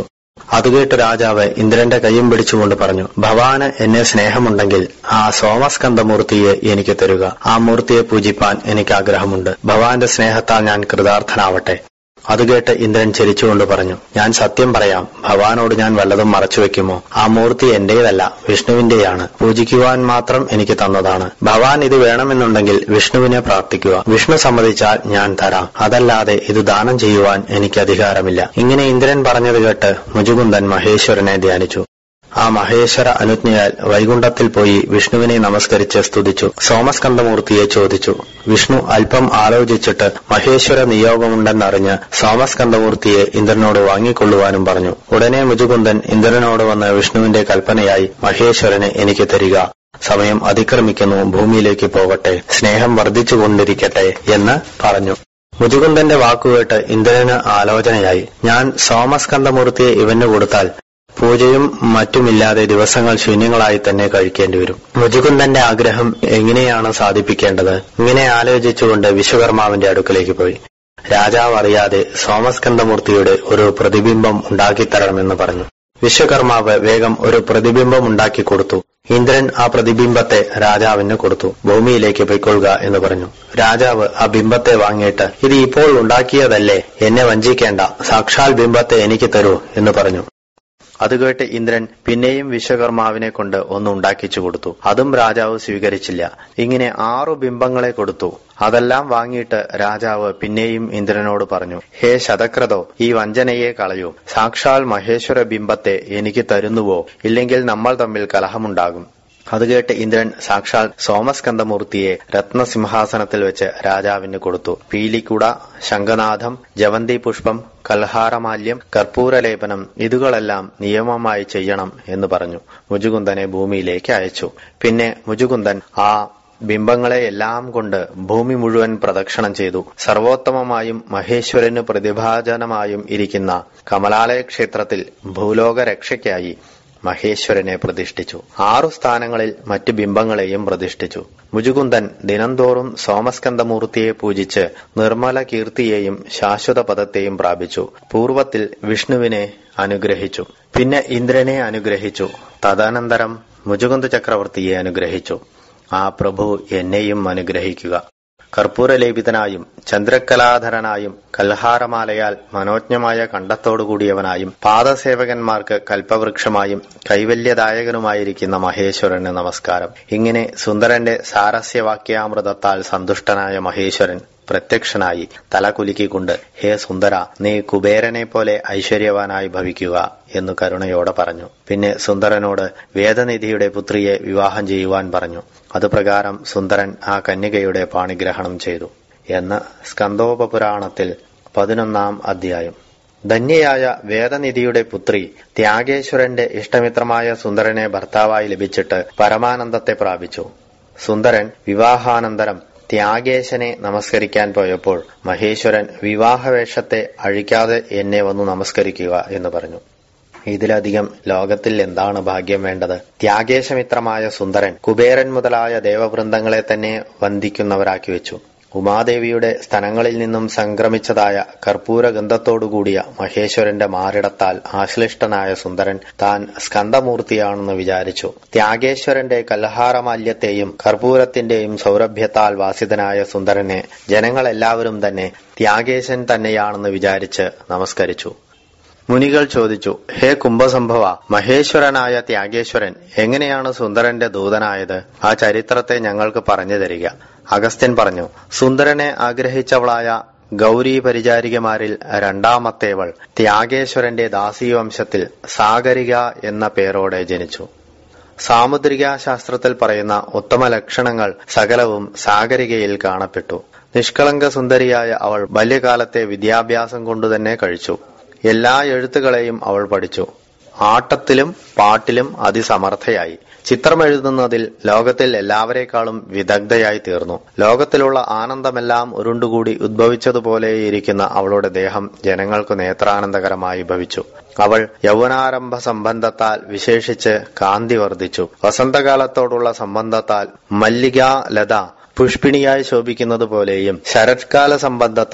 അതുകേട്ട് രാജാവ് ഇന്ദ്രന്റെ കൈയും പിടിച്ചുകൊണ്ട് പറഞ്ഞു ഭവാന് എന്നെ സ്നേഹമുണ്ടെങ്കിൽ ആ സോമസ്കന്ധമൂർത്തിയെ എനിക്ക് തരുക ആ മൂർത്തിയെ പൂജിപ്പാൻ എനിക്ക് ആഗ്രഹമുണ്ട് ഭവാന്റെ സ്നേഹത്താൽ ഞാൻ കൃതാർത്ഥനാവട്ടെ അതുകേട്ട് ഇന്ദ്രൻ ചിരിച്ചുകൊണ്ട് പറഞ്ഞു ഞാൻ സത്യം പറയാം ഭവാനോട് ഞാൻ വല്ലതും മറച്ചുവെക്കുമോ ആ മൂർത്തി എന്റേതല്ല വിഷ്ണുവിന്റെയാണ് പൂജിക്കുവാൻ മാത്രം എനിക്ക് തന്നതാണ് ഭവാൻ ഇത് വേണമെന്നുണ്ടെങ്കിൽ വിഷ്ണുവിനെ പ്രാർത്ഥിക്കുക വിഷ്ണു സമ്മതിച്ചാൽ ഞാൻ തരാം അതല്ലാതെ ഇത് ദാനം ചെയ്യുവാൻ എനിക്ക് അധികാരമില്ല ഇങ്ങനെ ഇന്ദ്രൻ പറഞ്ഞത് കേട്ട് മുജുകുന്ദൻ മഹേശ്വരനെ ധ്യാനിച്ചു ആ മഹേശ്വര അനുജ്ഞയാൽ വൈകുണ്ഠത്തിൽ പോയി വിഷ്ണുവിനെ നമസ്കരിച്ച് സ്തുതിച്ചു സോമസ്കന്ധമൂർത്തിയെ ചോദിച്ചു വിഷ്ണു അല്പം ആലോചിച്ചിട്ട് മഹേശ്വര നിയോഗമുണ്ടെന്നറിഞ്ഞ് സോമസ്കന്ധമൂർത്തിയെ ഇന്ദ്രനോട് വാങ്ങിക്കൊള്ളുവാനും പറഞ്ഞു ഉടനെ മുജുകുന്ദൻ ഇന്ദ്രനോട് വന്ന് വിഷ്ണുവിന്റെ കൽപ്പനയായി മഹേശ്വരനെ എനിക്ക് തരിക സമയം അതിക്രമിക്കുന്നു ഭൂമിയിലേക്ക് പോകട്ടെ സ്നേഹം വർദ്ധിച്ചുകൊണ്ടിരിക്കട്ടെ എന്ന് പറഞ്ഞു മുജുകുന്ദന്റെ വാക്കുകേട്ട് ഇന്ദ്രന് ആലോചനയായി ഞാൻ സോമസ്കന്ധമൂർത്തിയെ ഇവന് കൊടുത്താൽ പൂജയും മറ്റുമില്ലാതെ ദിവസങ്ങൾ ശൂന്യങ്ങളായി തന്നെ കഴിക്കേണ്ടി വരും മുജുകുന്ദന്റെ ആഗ്രഹം എങ്ങനെയാണ് സാധിപ്പിക്കേണ്ടത് ഇങ്ങനെ ആലോചിച്ചുകൊണ്ട് വിശ്വകർമാവിന്റെ അടുക്കലേക്ക് പോയി രാജാവ് അറിയാതെ സോമസ്കന്ധമൂർത്തിയുടെ ഒരു പ്രതിബിംബം ഉണ്ടാക്കിത്തരണമെന്ന് പറഞ്ഞു വിശ്വകർമാവ് വേഗം ഒരു പ്രതിബിംബം ഉണ്ടാക്കി കൊടുത്തു ഇന്ദ്രൻ ആ പ്രതിബിംബത്തെ രാജാവിന് കൊടുത്തു ഭൂമിയിലേക്ക് പൊയ്ക്കൊള്ളുക എന്ന് പറഞ്ഞു രാജാവ് ആ ബിംബത്തെ വാങ്ങിയിട്ട് ഇത് ഇപ്പോൾ ഉണ്ടാക്കിയതല്ലേ എന്നെ വഞ്ചിക്കേണ്ട സാക്ഷാൽ ബിംബത്തെ എനിക്ക് തരൂ എന്ന് പറഞ്ഞു അത് കേട്ട് ഇന്ദ്രൻ പിന്നെയും വിശ്വകർമാവിനെ കൊണ്ട് ഒന്ന് ഉണ്ടാക്കിച്ചു കൊടുത്തു അതും രാജാവ് സ്വീകരിച്ചില്ല ഇങ്ങനെ ആറു ബിംബങ്ങളെ കൊടുത്തു അതെല്ലാം വാങ്ങിയിട്ട് രാജാവ് പിന്നെയും ഇന്ദ്രനോട് പറഞ്ഞു ഹേ ശതക്രതോ ഈ വഞ്ചനയെ കളയൂ സാക്ഷാൽ മഹേശ്വര ബിംബത്തെ എനിക്ക് തരുന്നുവോ ഇല്ലെങ്കിൽ നമ്മൾ തമ്മിൽ കലഹമുണ്ടാകും അത് കേട്ട് ഇന്ദ്രൻ സാക്ഷാൽ സോമസ്കന്ധമൂർത്തിയെ രത്നസിംഹാസനത്തിൽ വെച്ച് രാജാവിന് കൊടുത്തു പീലിക്കുട ശംഖനാഥം ജവന്തി പുഷ്പം കൽഹാരമാല്യം കർപ്പൂരലേപനം ഇതുകളെല്ലാം നിയമമായി ചെയ്യണം എന്ന് പറഞ്ഞു മുജുകുന്ദനെ ഭൂമിയിലേക്ക് അയച്ചു പിന്നെ മുജുകുന്ദൻ ആ ബിംബങ്ങളെയെല്ലാം കൊണ്ട് ഭൂമി മുഴുവൻ പ്രദക്ഷിണം ചെയ്തു സർവോത്തമമായും മഹേശ്വരന് പ്രതിഭാജനമായും ഇരിക്കുന്ന കമലാലയ ക്ഷേത്രത്തിൽ ഭൂലോക രക്ഷയ്ക്കായി മഹേശ്വരനെ പ്രതിഷ്ഠിച്ചു ആറു സ്ഥാനങ്ങളിൽ മറ്റു ബിംബങ്ങളെയും പ്രതിഷ്ഠിച്ചു മുജുകുന്ദൻ ദിനംതോറും സോമസ്കന്ധമൂർത്തിയെ പൂജിച്ച് നിർമ്മല കീർത്തിയെയും ശാശ്വത പദത്തെയും പ്രാപിച്ചു പൂർവത്തിൽ വിഷ്ണുവിനെ അനുഗ്രഹിച്ചു പിന്നെ ഇന്ദ്രനെ അനുഗ്രഹിച്ചു തദനന്തരം മുജുകുന്ദ ചക്രവർത്തിയെ അനുഗ്രഹിച്ചു ആ പ്രഭു എന്നെയും അനുഗ്രഹിക്കുക കർപ്പൂരലേപിതനായും ചന്ദ്രക്കലാധരനായും കൽഹാരമാലയാൽ മനോജ്ഞമായ കണ്ടത്തോടുകൂടിയവനായും പാദസേവകന്മാർക്ക് കൽപ്പവൃക്ഷമായും കൈവല്യദായകനുമായിരിക്കുന്ന മഹേശ്വരന് നമസ്കാരം ഇങ്ങനെ സുന്ദരന്റെ സാരസ്യവാക്യാമൃതത്താൽ സന്തുഷ്ടനായ മഹേശ്വരൻ പ്രത്യക്ഷനായി തല കുലുക്കിക്കൊണ്ട് ഹേ സുന്ദര നീ കുബേരനെ പോലെ ഐശ്വര്യവാനായി ഭവിക്കുക എന്ന് കരുണയോടെ പറഞ്ഞു പിന്നെ സുന്ദരനോട് വേദനിധിയുടെ പുത്രിയെ വിവാഹം ചെയ്യുവാൻ പറഞ്ഞു അതുപ്രകാരം സുന്ദരൻ ആ കന്യകയുടെ പാണിഗ്രഹണം ചെയ്തു എന്ന് സ്കന്ദോപപുരാണത്തിൽ പതിനൊന്നാം അധ്യായം ധന്യയായ വേദനിധിയുടെ പുത്രി ത്യാഗേശ്വരന്റെ ഇഷ്ടമിത്രമായ സുന്ദരനെ ഭർത്താവായി ലഭിച്ചിട്ട് പരമാനന്ദത്തെ പ്രാപിച്ചു സുന്ദരൻ വിവാഹാനന്തരം ത്യാഗേശനെ നമസ്കരിക്കാൻ പോയപ്പോൾ മഹേശ്വരൻ വിവാഹവേഷത്തെ അഴിക്കാതെ എന്നെ വന്നു നമസ്കരിക്കുക എന്ന് പറഞ്ഞു ഇതിലധികം ലോകത്തിൽ എന്താണ് ഭാഗ്യം വേണ്ടത് ത്യാഗേശമിത്രമായ സുന്ദരൻ കുബേരൻ മുതലായ ദേവവൃന്ദങ്ങളെ തന്നെ വന്ദിക്കുന്നവരാക്കി വെച്ചു ഉമാദേവിയുടെ സ്ഥലങ്ങളിൽ നിന്നും സംക്രമിച്ചതായ കർപ്പൂര ഗന്ധത്തോടുകൂടിയ മഹേശ്വരന്റെ മാറിടത്താൽ ആശ്ലിഷ്ടനായ സുന്ദരൻ താൻ സ്കന്ധമൂർത്തിയാണെന്ന് വിചാരിച്ചു ത്യാഗേശ്വരന്റെ കൽഹാരമാല്യത്തെയും കർപ്പൂരത്തിന്റെയും സൗരഭ്യത്താൽ വാസിതനായ സുന്ദരനെ ജനങ്ങളെല്ലാവരും തന്നെ ത്യാഗേശൻ തന്നെയാണെന്ന് വിചാരിച്ച് നമസ്കരിച്ചു മുനികൾ ചോദിച്ചു ഹേ കുംഭസംഭവ മഹേശ്വരനായ ത്യാഗേശ്വരൻ എങ്ങനെയാണ് സുന്ദരന്റെ ദൂതനായത് ആ ചരിത്രത്തെ ഞങ്ങൾക്ക് പറഞ്ഞു തരിക അഗസ്ത്യൻ പറഞ്ഞു സുന്ദരനെ ആഗ്രഹിച്ചവളായ ഗൗരി പരിചാരികമാരിൽ രണ്ടാമത്തേവൾ ത്യാഗേശ്വരന്റെ ദാസീവംശത്തിൽ സാഗരിക എന്ന പേരോടെ ജനിച്ചു സാമുദ്രിക ശാസ്ത്രത്തിൽ പറയുന്ന ഉത്തമ ലക്ഷണങ്ങൾ സകലവും സാഗരികയിൽ കാണപ്പെട്ടു നിഷ്കളങ്ക സുന്ദരിയായ അവൾ ബാല്യകാലത്തെ വിദ്യാഭ്യാസം കൊണ്ടുതന്നെ കഴിച്ചു എല്ലാ എഴുത്തുകളെയും അവൾ പഠിച്ചു ആട്ടത്തിലും പാട്ടിലും അതിസമർത്ഥയായി ചിത്രമെഴുതുന്നതിൽ ലോകത്തിൽ എല്ലാവരെക്കാളും വിദഗ്ധയായി തീർന്നു ലോകത്തിലുള്ള ആനന്ദമെല്ലാം ഉരുണ്ടുകൂടി ഉദ്ഭവിച്ചതുപോലെയിരിക്കുന്ന അവളുടെ ദേഹം ജനങ്ങൾക്ക് നേത്രാനന്ദകരമായി ഭവിച്ചു അവൾ യൗവനാരംഭ സംബന്ധത്താൽ വിശേഷിച്ച് കാന്തി വർദ്ധിച്ചു വസന്തകാലത്തോടുള്ള സംബന്ധത്താൽ മല്ലിക ലത പുഷ്പിണിയായി ശോഭിക്കുന്നത് പോലെയും ശരത്കാല സംബന്ധത്താൽ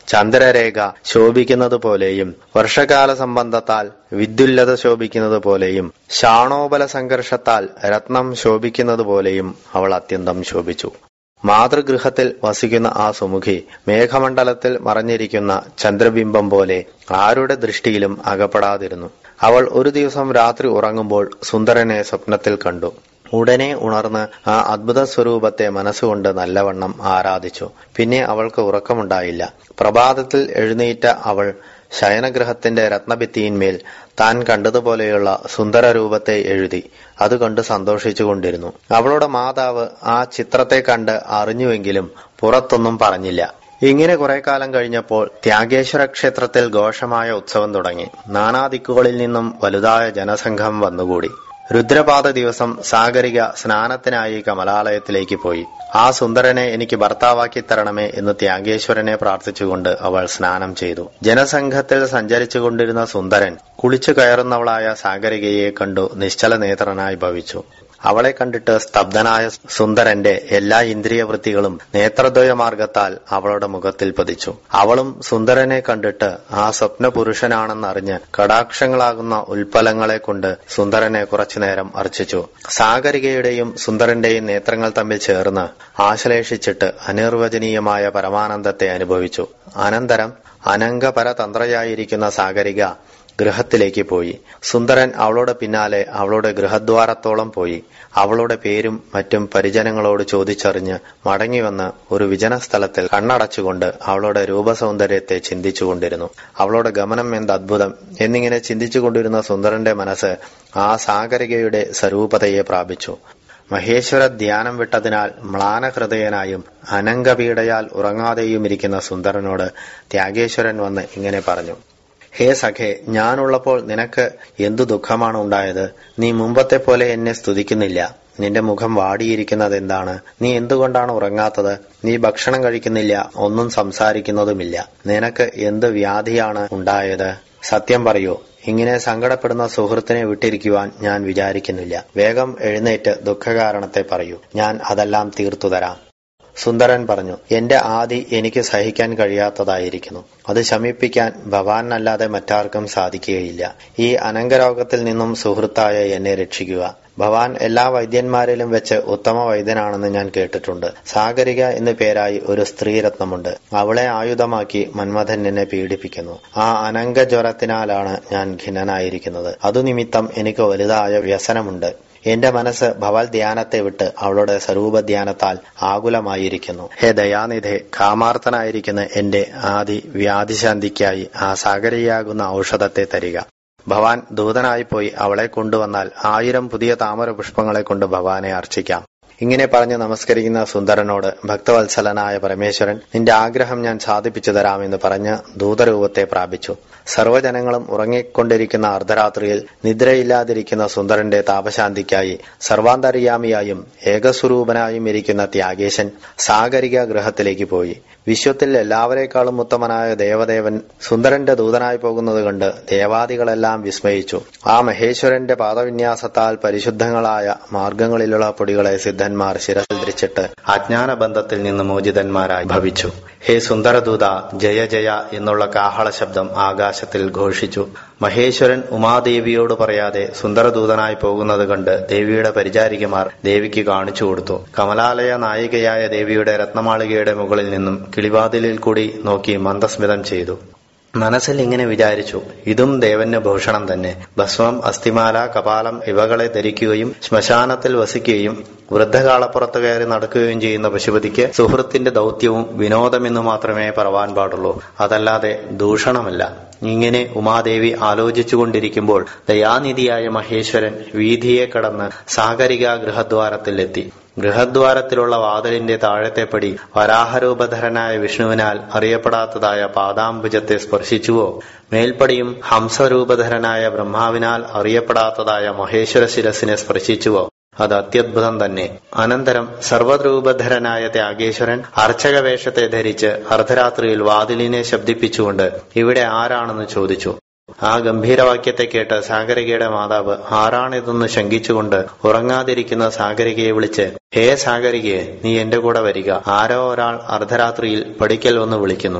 ചന്ദ്രരേഖ ശോഭിക്കുന്നത് പോലെയും വർഷകാല സംബന്ധത്താൽ വിദ്യുല്ലത ശോഭിക്കുന്നത് പോലെയും ഷാണോബല സംഘർഷത്താൽ രത്നം ശോഭിക്കുന്നത് പോലെയും അവൾ അത്യന്തം ശോഭിച്ചു മാതൃഗൃഹത്തിൽ വസിക്കുന്ന ആ സുമുഖി മേഘമണ്ഡലത്തിൽ മറഞ്ഞിരിക്കുന്ന ചന്ദ്രബിംബം പോലെ ആരുടെ ദൃഷ്ടിയിലും അകപ്പെടാതിരുന്നു അവൾ ഒരു ദിവസം രാത്രി ഉറങ്ങുമ്പോൾ സുന്ദരനെ സ്വപ്നത്തിൽ കണ്ടു ഉടനെ ഉണർന്ന് ആ അദ്ഭുത സ്വരൂപത്തെ മനസ്സുകൊണ്ട് നല്ലവണ്ണം ആരാധിച്ചു പിന്നെ അവൾക്ക് ഉറക്കമുണ്ടായില്ല പ്രഭാതത്തിൽ എഴുന്നേറ്റ അവൾ ശയനഗ്രഹത്തിന്റെ രത്നഭിത്തിയിന്മേൽ താൻ കണ്ടതുപോലെയുള്ള സുന്ദര രൂപത്തെ എഴുതി അത് കണ്ട് സന്തോഷിച്ചുകൊണ്ടിരുന്നു അവളുടെ മാതാവ് ആ ചിത്രത്തെ കണ്ട് അറിഞ്ഞുവെങ്കിലും പുറത്തൊന്നും പറഞ്ഞില്ല ഇങ്ങനെ കുറെ കാലം കഴിഞ്ഞപ്പോൾ ത്യാഗേശ്വര ക്ഷേത്രത്തിൽ ഘോഷമായ ഉത്സവം തുടങ്ങി നാനാദിക്കുകളിൽ നിന്നും വലുതായ ജനസംഘം വന്നുകൂടി രുദ്രപാദ ദിവസം സാഗരിക സ്നാനത്തിനായി കമലാലയത്തിലേക്ക് പോയി ആ സുന്ദരനെ എനിക്ക് ഭർത്താവാക്കി തരണമേ എന്ന് ത്യാഗേശ്വരനെ പ്രാർത്ഥിച്ചുകൊണ്ട് അവൾ സ്നാനം ചെയ്തു ജനസംഘത്തിൽ സഞ്ചരിച്ചുകൊണ്ടിരുന്ന സുന്ദരൻ കുളിച്ചു കയറുന്നവളായ സാഗരികയെ കണ്ടു നിശ്ചല നേത്രനായി ഭവിച്ചു അവളെ കണ്ടിട്ട് സ്തബ്ധനായ സുന്ദരന്റെ എല്ലാ ഇന്ദ്രിയവൃത്തികളും നേത്രദ്വയ മാർഗത്താൽ അവളുടെ മുഖത്തിൽ പതിച്ചു അവളും സുന്ദരനെ കണ്ടിട്ട് ആ സ്വപ്ന പുരുഷനാണെന്നറിഞ്ഞ് കടാക്ഷങ്ങളാകുന്ന ഉൽപ്പലങ്ങളെ കൊണ്ട് സുന്ദരനെ കുറച്ചുനേരം അർച്ചിച്ചു സാഗരികയുടെയും സുന്ദരന്റെയും നേത്രങ്ങൾ തമ്മിൽ ചേർന്ന് ആശ്ലേഷിച്ചിട്ട് അനിർവചനീയമായ പരമാനന്ദത്തെ അനുഭവിച്ചു അനന്തരം അനംഗപരതന്ത്രയായിരിക്കുന്ന സാഗരിക ഗൃഹത്തിലേക്ക് പോയി സുന്ദരൻ അവളുടെ പിന്നാലെ അവളുടെ ഗൃഹദ്വാരത്തോളം പോയി അവളുടെ പേരും മറ്റും പരിജനങ്ങളോട് ചോദിച്ചറിഞ്ഞ് മടങ്ങിവന്ന് ഒരു വിജന സ്ഥലത്തിൽ കണ്ണടച്ചുകൊണ്ട് അവളുടെ രൂപസൗന്ദര്യത്തെ ചിന്തിച്ചുകൊണ്ടിരുന്നു അവളുടെ ഗമനം എന്ത് അദ്ഭുതം എന്നിങ്ങനെ ചിന്തിച്ചുകൊണ്ടിരുന്ന സുന്ദരന്റെ മനസ്സ് ആ സാഗരികയുടെ സ്വരൂപതയെ പ്രാപിച്ചു മഹേശ്വര ധ്യാനം വിട്ടതിനാൽ മ്ലാനഹൃദയനായും അനംഗപീഡയാൽ ഉറങ്ങാതെയും ഇരിക്കുന്ന സുന്ദരനോട് ത്യാഗേശ്വരൻ വന്ന് ഇങ്ങനെ പറഞ്ഞു ഹേ സഖേ ഞാനുള്ളപ്പോൾ നിനക്ക് എന്തു ദുഃഖമാണ് ഉണ്ടായത് നീ മുമ്പത്തെ പോലെ എന്നെ സ്തുതിക്കുന്നില്ല നിന്റെ മുഖം വാടിയിരിക്കുന്നത് എന്താണ് നീ എന്തുകൊണ്ടാണ് ഉറങ്ങാത്തത് നീ ഭക്ഷണം കഴിക്കുന്നില്ല ഒന്നും സംസാരിക്കുന്നതുമില്ല നിനക്ക് എന്ത് വ്യാധിയാണ് ഉണ്ടായത് സത്യം പറയൂ ഇങ്ങനെ സങ്കടപ്പെടുന്ന സുഹൃത്തിനെ വിട്ടിരിക്കുവാൻ ഞാൻ വിചാരിക്കുന്നില്ല വേഗം എഴുന്നേറ്റ് ദുഃഖകാരണത്തെ പറയൂ ഞാൻ അതെല്ലാം തീർത്തു തരാം സുന്ദരൻ പറഞ്ഞു എന്റെ ആദി എനിക്ക് സഹിക്കാൻ കഴിയാത്തതായിരിക്കുന്നു അത് ശമിപ്പിക്കാൻ ഭവാനല്ലാതെ മറ്റാർക്കും സാധിക്കുകയില്ല ഈ അനങ്കരോഗത്തിൽ നിന്നും സുഹൃത്തായ എന്നെ രക്ഷിക്കുക ഭവാൻ എല്ലാ വൈദ്യന്മാരിലും വെച്ച് ഉത്തമ വൈദ്യനാണെന്ന് ഞാൻ കേട്ടിട്ടുണ്ട് സാഗരിക എന്നു പേരായി ഒരു സ്ത്രീരത്നമുണ്ട് അവളെ ആയുധമാക്കി മന്മഥൻ എന്നെ പീഡിപ്പിക്കുന്നു ആ അനങ്കജ്വരത്തിനാലാണ് ഞാൻ ഖിന്നനായിരിക്കുന്നത് അതുനിമിത്തം എനിക്ക് വലുതായ വ്യസനമുണ്ട് എന്റെ മനസ്സ് ഭവൽ ധ്യാനത്തെ വിട്ട് അവളുടെ സ്വരൂപ ധ്യാനത്താൽ ആകുലമായിരിക്കുന്നു ഹേ ദയാനിധെ കാമാർത്ഥനായിരിക്കുന്ന എന്റെ ആദി വ്യാധിശാന്തിക്കായി ആ സാഗരിയാകുന്ന ഔഷധത്തെ തരിക ഭവാൻ ദൂതനായി പോയി അവളെ കൊണ്ടുവന്നാൽ ആയിരം പുതിയ താമര പുഷ്പങ്ങളെ കൊണ്ട് ഭവാനെ അർച്ചിക്കാം ഇങ്ങനെ പറഞ്ഞ് നമസ്കരിക്കുന്ന സുന്ദരനോട് ഭക്തവത്സലനായ പരമേശ്വരൻ നിന്റെ ആഗ്രഹം ഞാൻ സാധിപ്പിച്ചു തരാമെന്ന് പറഞ്ഞ് ദൂതരൂപത്തെ പ്രാപിച്ചു സർവ്വജനങ്ങളും ഉറങ്ങിക്കൊണ്ടിരിക്കുന്ന അർദ്ധരാത്രിയിൽ നിദ്രയില്ലാതിരിക്കുന്ന സുന്ദരന്റെ താപശാന്തിക്കായി സർവാന്തര്യാമിയായും ഏകസ്വരൂപനായും ഇരിക്കുന്ന ത്യാഗേശൻ സാഗരിക ഗൃഹത്തിലേക്ക് പോയി വിശ്വത്തിൽ എല്ലാവരെക്കാളും ഉത്തമനായ ദേവദേവൻ സുന്ദരന്റെ ദൂതനായി പോകുന്നത് കണ്ട് ദേവാദികളെല്ലാം വിസ്മയിച്ചു ആ മഹേശ്വരന്റെ പാദവിന്യാസത്താൽ പരിശുദ്ധങ്ങളായ മാർഗങ്ങളിലുള്ള പൊടികളെ സിദ്ധന്മാർ ശിരസിൽ ധരിച്ചിട്ട് അജ്ഞാന ബന്ധത്തിൽ നിന്ന് മോചിതന്മാരായി ഭവിച്ചു ഹേ സുന്ദരദൂത ജയ ജയ എന്നുള്ള കാഹള ശബ്ദം ആകാശത്തിൽ ഘോഷിച്ചു മഹേശ്വരൻ ഉമാദേവിയോട് പറയാതെ സുന്ദരദൂതനായി പോകുന്നത് കണ്ട് ദേവിയുടെ പരിചാരികമാർ ദേവിക്ക് കാണിച്ചു കൊടുത്തു കമലാലയ നായികയായ ദേവിയുടെ രത്നമാളികയുടെ മുകളിൽ നിന്നും കിളിവാതിലിൽ കൂടി നോക്കി മന്ദസ്മിതം ചെയ്തു മനസ്സിൽ ഇങ്ങനെ വിചാരിച്ചു ഇതും ദേവന് ഭൂഷണം തന്നെ ഭസ്മം അസ്ഥിമാല കപാലം ഇവകളെ ധരിക്കുകയും ശ്മശാനത്തിൽ വസിക്കുകയും വൃദ്ധകാളപ്പുറത്ത് കയറി നടക്കുകയും ചെയ്യുന്ന പശുപതിക്ക് സുഹൃത്തിന്റെ ദൗത്യവും വിനോദമെന്നു മാത്രമേ പറവാൻ പാടുള്ളൂ അതല്ലാതെ ദൂഷണമല്ല ഇങ്ങനെ ഉമാദേവി ആലോചിച്ചുകൊണ്ടിരിക്കുമ്പോൾ ദയാനിധിയായ മഹേശ്വരൻ വീതിയെ കടന്ന് സാഗരിക ഗൃഹദ്വാരത്തിലെത്തി ഗൃഹദ്വാരത്തിലുള്ള വാതിലിന്റെ താഴത്തെപ്പടി വരാഹരൂപധരനായ വിഷ്ണുവിനാൽ അറിയപ്പെടാത്തതായ പാദാംബുജത്തെ സ്പർശിച്ചുവോ മേൽപ്പടിയും ഹംസരൂപധരനായ ബ്രഹ്മാവിനാൽ അറിയപ്പെടാത്തതായ മഹേശ്വര ശിരസിനെ സ്പർശിച്ചുവോ അത് അത്യദ്ഭുതം തന്നെ അനന്തരം സർവ്വരൂപധരനായ ത്യാഗേശ്വരൻ അർച്ചക വേഷത്തെ ധരിച്ച് അർദ്ധരാത്രിയിൽ വാതിലിനെ ശബ്ദിപ്പിച്ചുകൊണ്ട് ഇവിടെ ആരാണെന്ന് ചോദിച്ചു ആ ഗംഭീരവാക്യത്തെ കേട്ട് സാഗരികയുടെ മാതാവ് ആരാണിതെന്ന് ശങ്കിച്ചുകൊണ്ട് ഉറങ്ങാതിരിക്കുന്ന സാഗരികയെ വിളിച്ച് ഹേ സാഗരികയെ നീ എന്റെ കൂടെ വരിക ആരോ ഒരാൾ അർദ്ധരാത്രിയിൽ പടിക്കൽ വന്ന് വിളിക്കുന്നു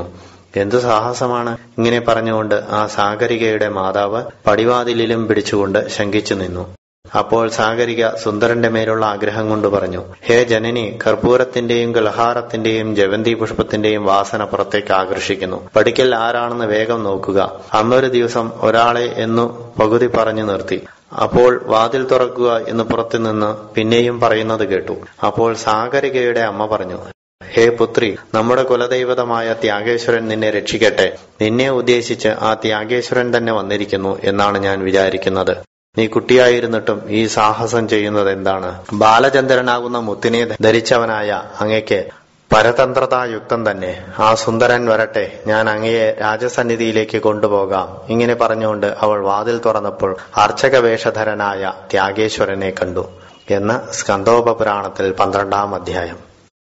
എന്തു സാഹസമാണ് ഇങ്ങനെ പറഞ്ഞുകൊണ്ട് ആ സാഗരികയുടെ മാതാവ് പടിവാതിലിലും പിടിച്ചുകൊണ്ട് ശങ്കിച്ചു നിന്നു അപ്പോൾ സാഗരിക സുന്ദരന്റെ മേലുള്ള ആഗ്രഹം കൊണ്ട് പറഞ്ഞു ഹേ ജനനി കർപ്പൂരത്തിന്റെയും ഗലഹാരത്തിന്റെയും ജവന്തി പുഷ്പത്തിന്റെയും വാസന പുറത്തേക്ക് ആകർഷിക്കുന്നു പഠിക്കൽ ആരാണെന്ന് വേഗം നോക്കുക അന്നൊരു ദിവസം ഒരാളെ എന്നു പകുതി പറഞ്ഞു നിർത്തി അപ്പോൾ വാതിൽ തുറക്കുക എന്ന് പുറത്തുനിന്ന് പിന്നെയും പറയുന്നത് കേട്ടു അപ്പോൾ സാഗരികയുടെ അമ്മ പറഞ്ഞു ഹേ പുത്രി നമ്മുടെ കുലദൈവതമായ ത്യാഗേശ്വരൻ നിന്നെ രക്ഷിക്കട്ടെ നിന്നെ ഉദ്ദേശിച്ച് ആ ത്യാഗേശ്വരൻ തന്നെ വന്നിരിക്കുന്നു എന്നാണ് ഞാൻ വിചാരിക്കുന്നത് നീ കുട്ടിയായിരുന്നിട്ടും ഈ സാഹസം ചെയ്യുന്നത് എന്താണ് ബാലചന്ദ്രനാകുന്ന മുത്തിനെ ധരിച്ചവനായ അങ്ങയ്ക്ക് പരതന്ത്രതായുക്തം തന്നെ ആ സുന്ദരൻ വരട്ടെ ഞാൻ അങ്ങയെ രാജസന്നിധിയിലേക്ക് കൊണ്ടുപോകാം ഇങ്ങനെ പറഞ്ഞുകൊണ്ട് അവൾ വാതിൽ തുറന്നപ്പോൾ അർച്ചക വേഷധരനായ ത്യാഗേശ്വരനെ കണ്ടു എന്ന് സ്കന്ദോപപുരാണത്തിൽ പന്ത്രണ്ടാം അധ്യായം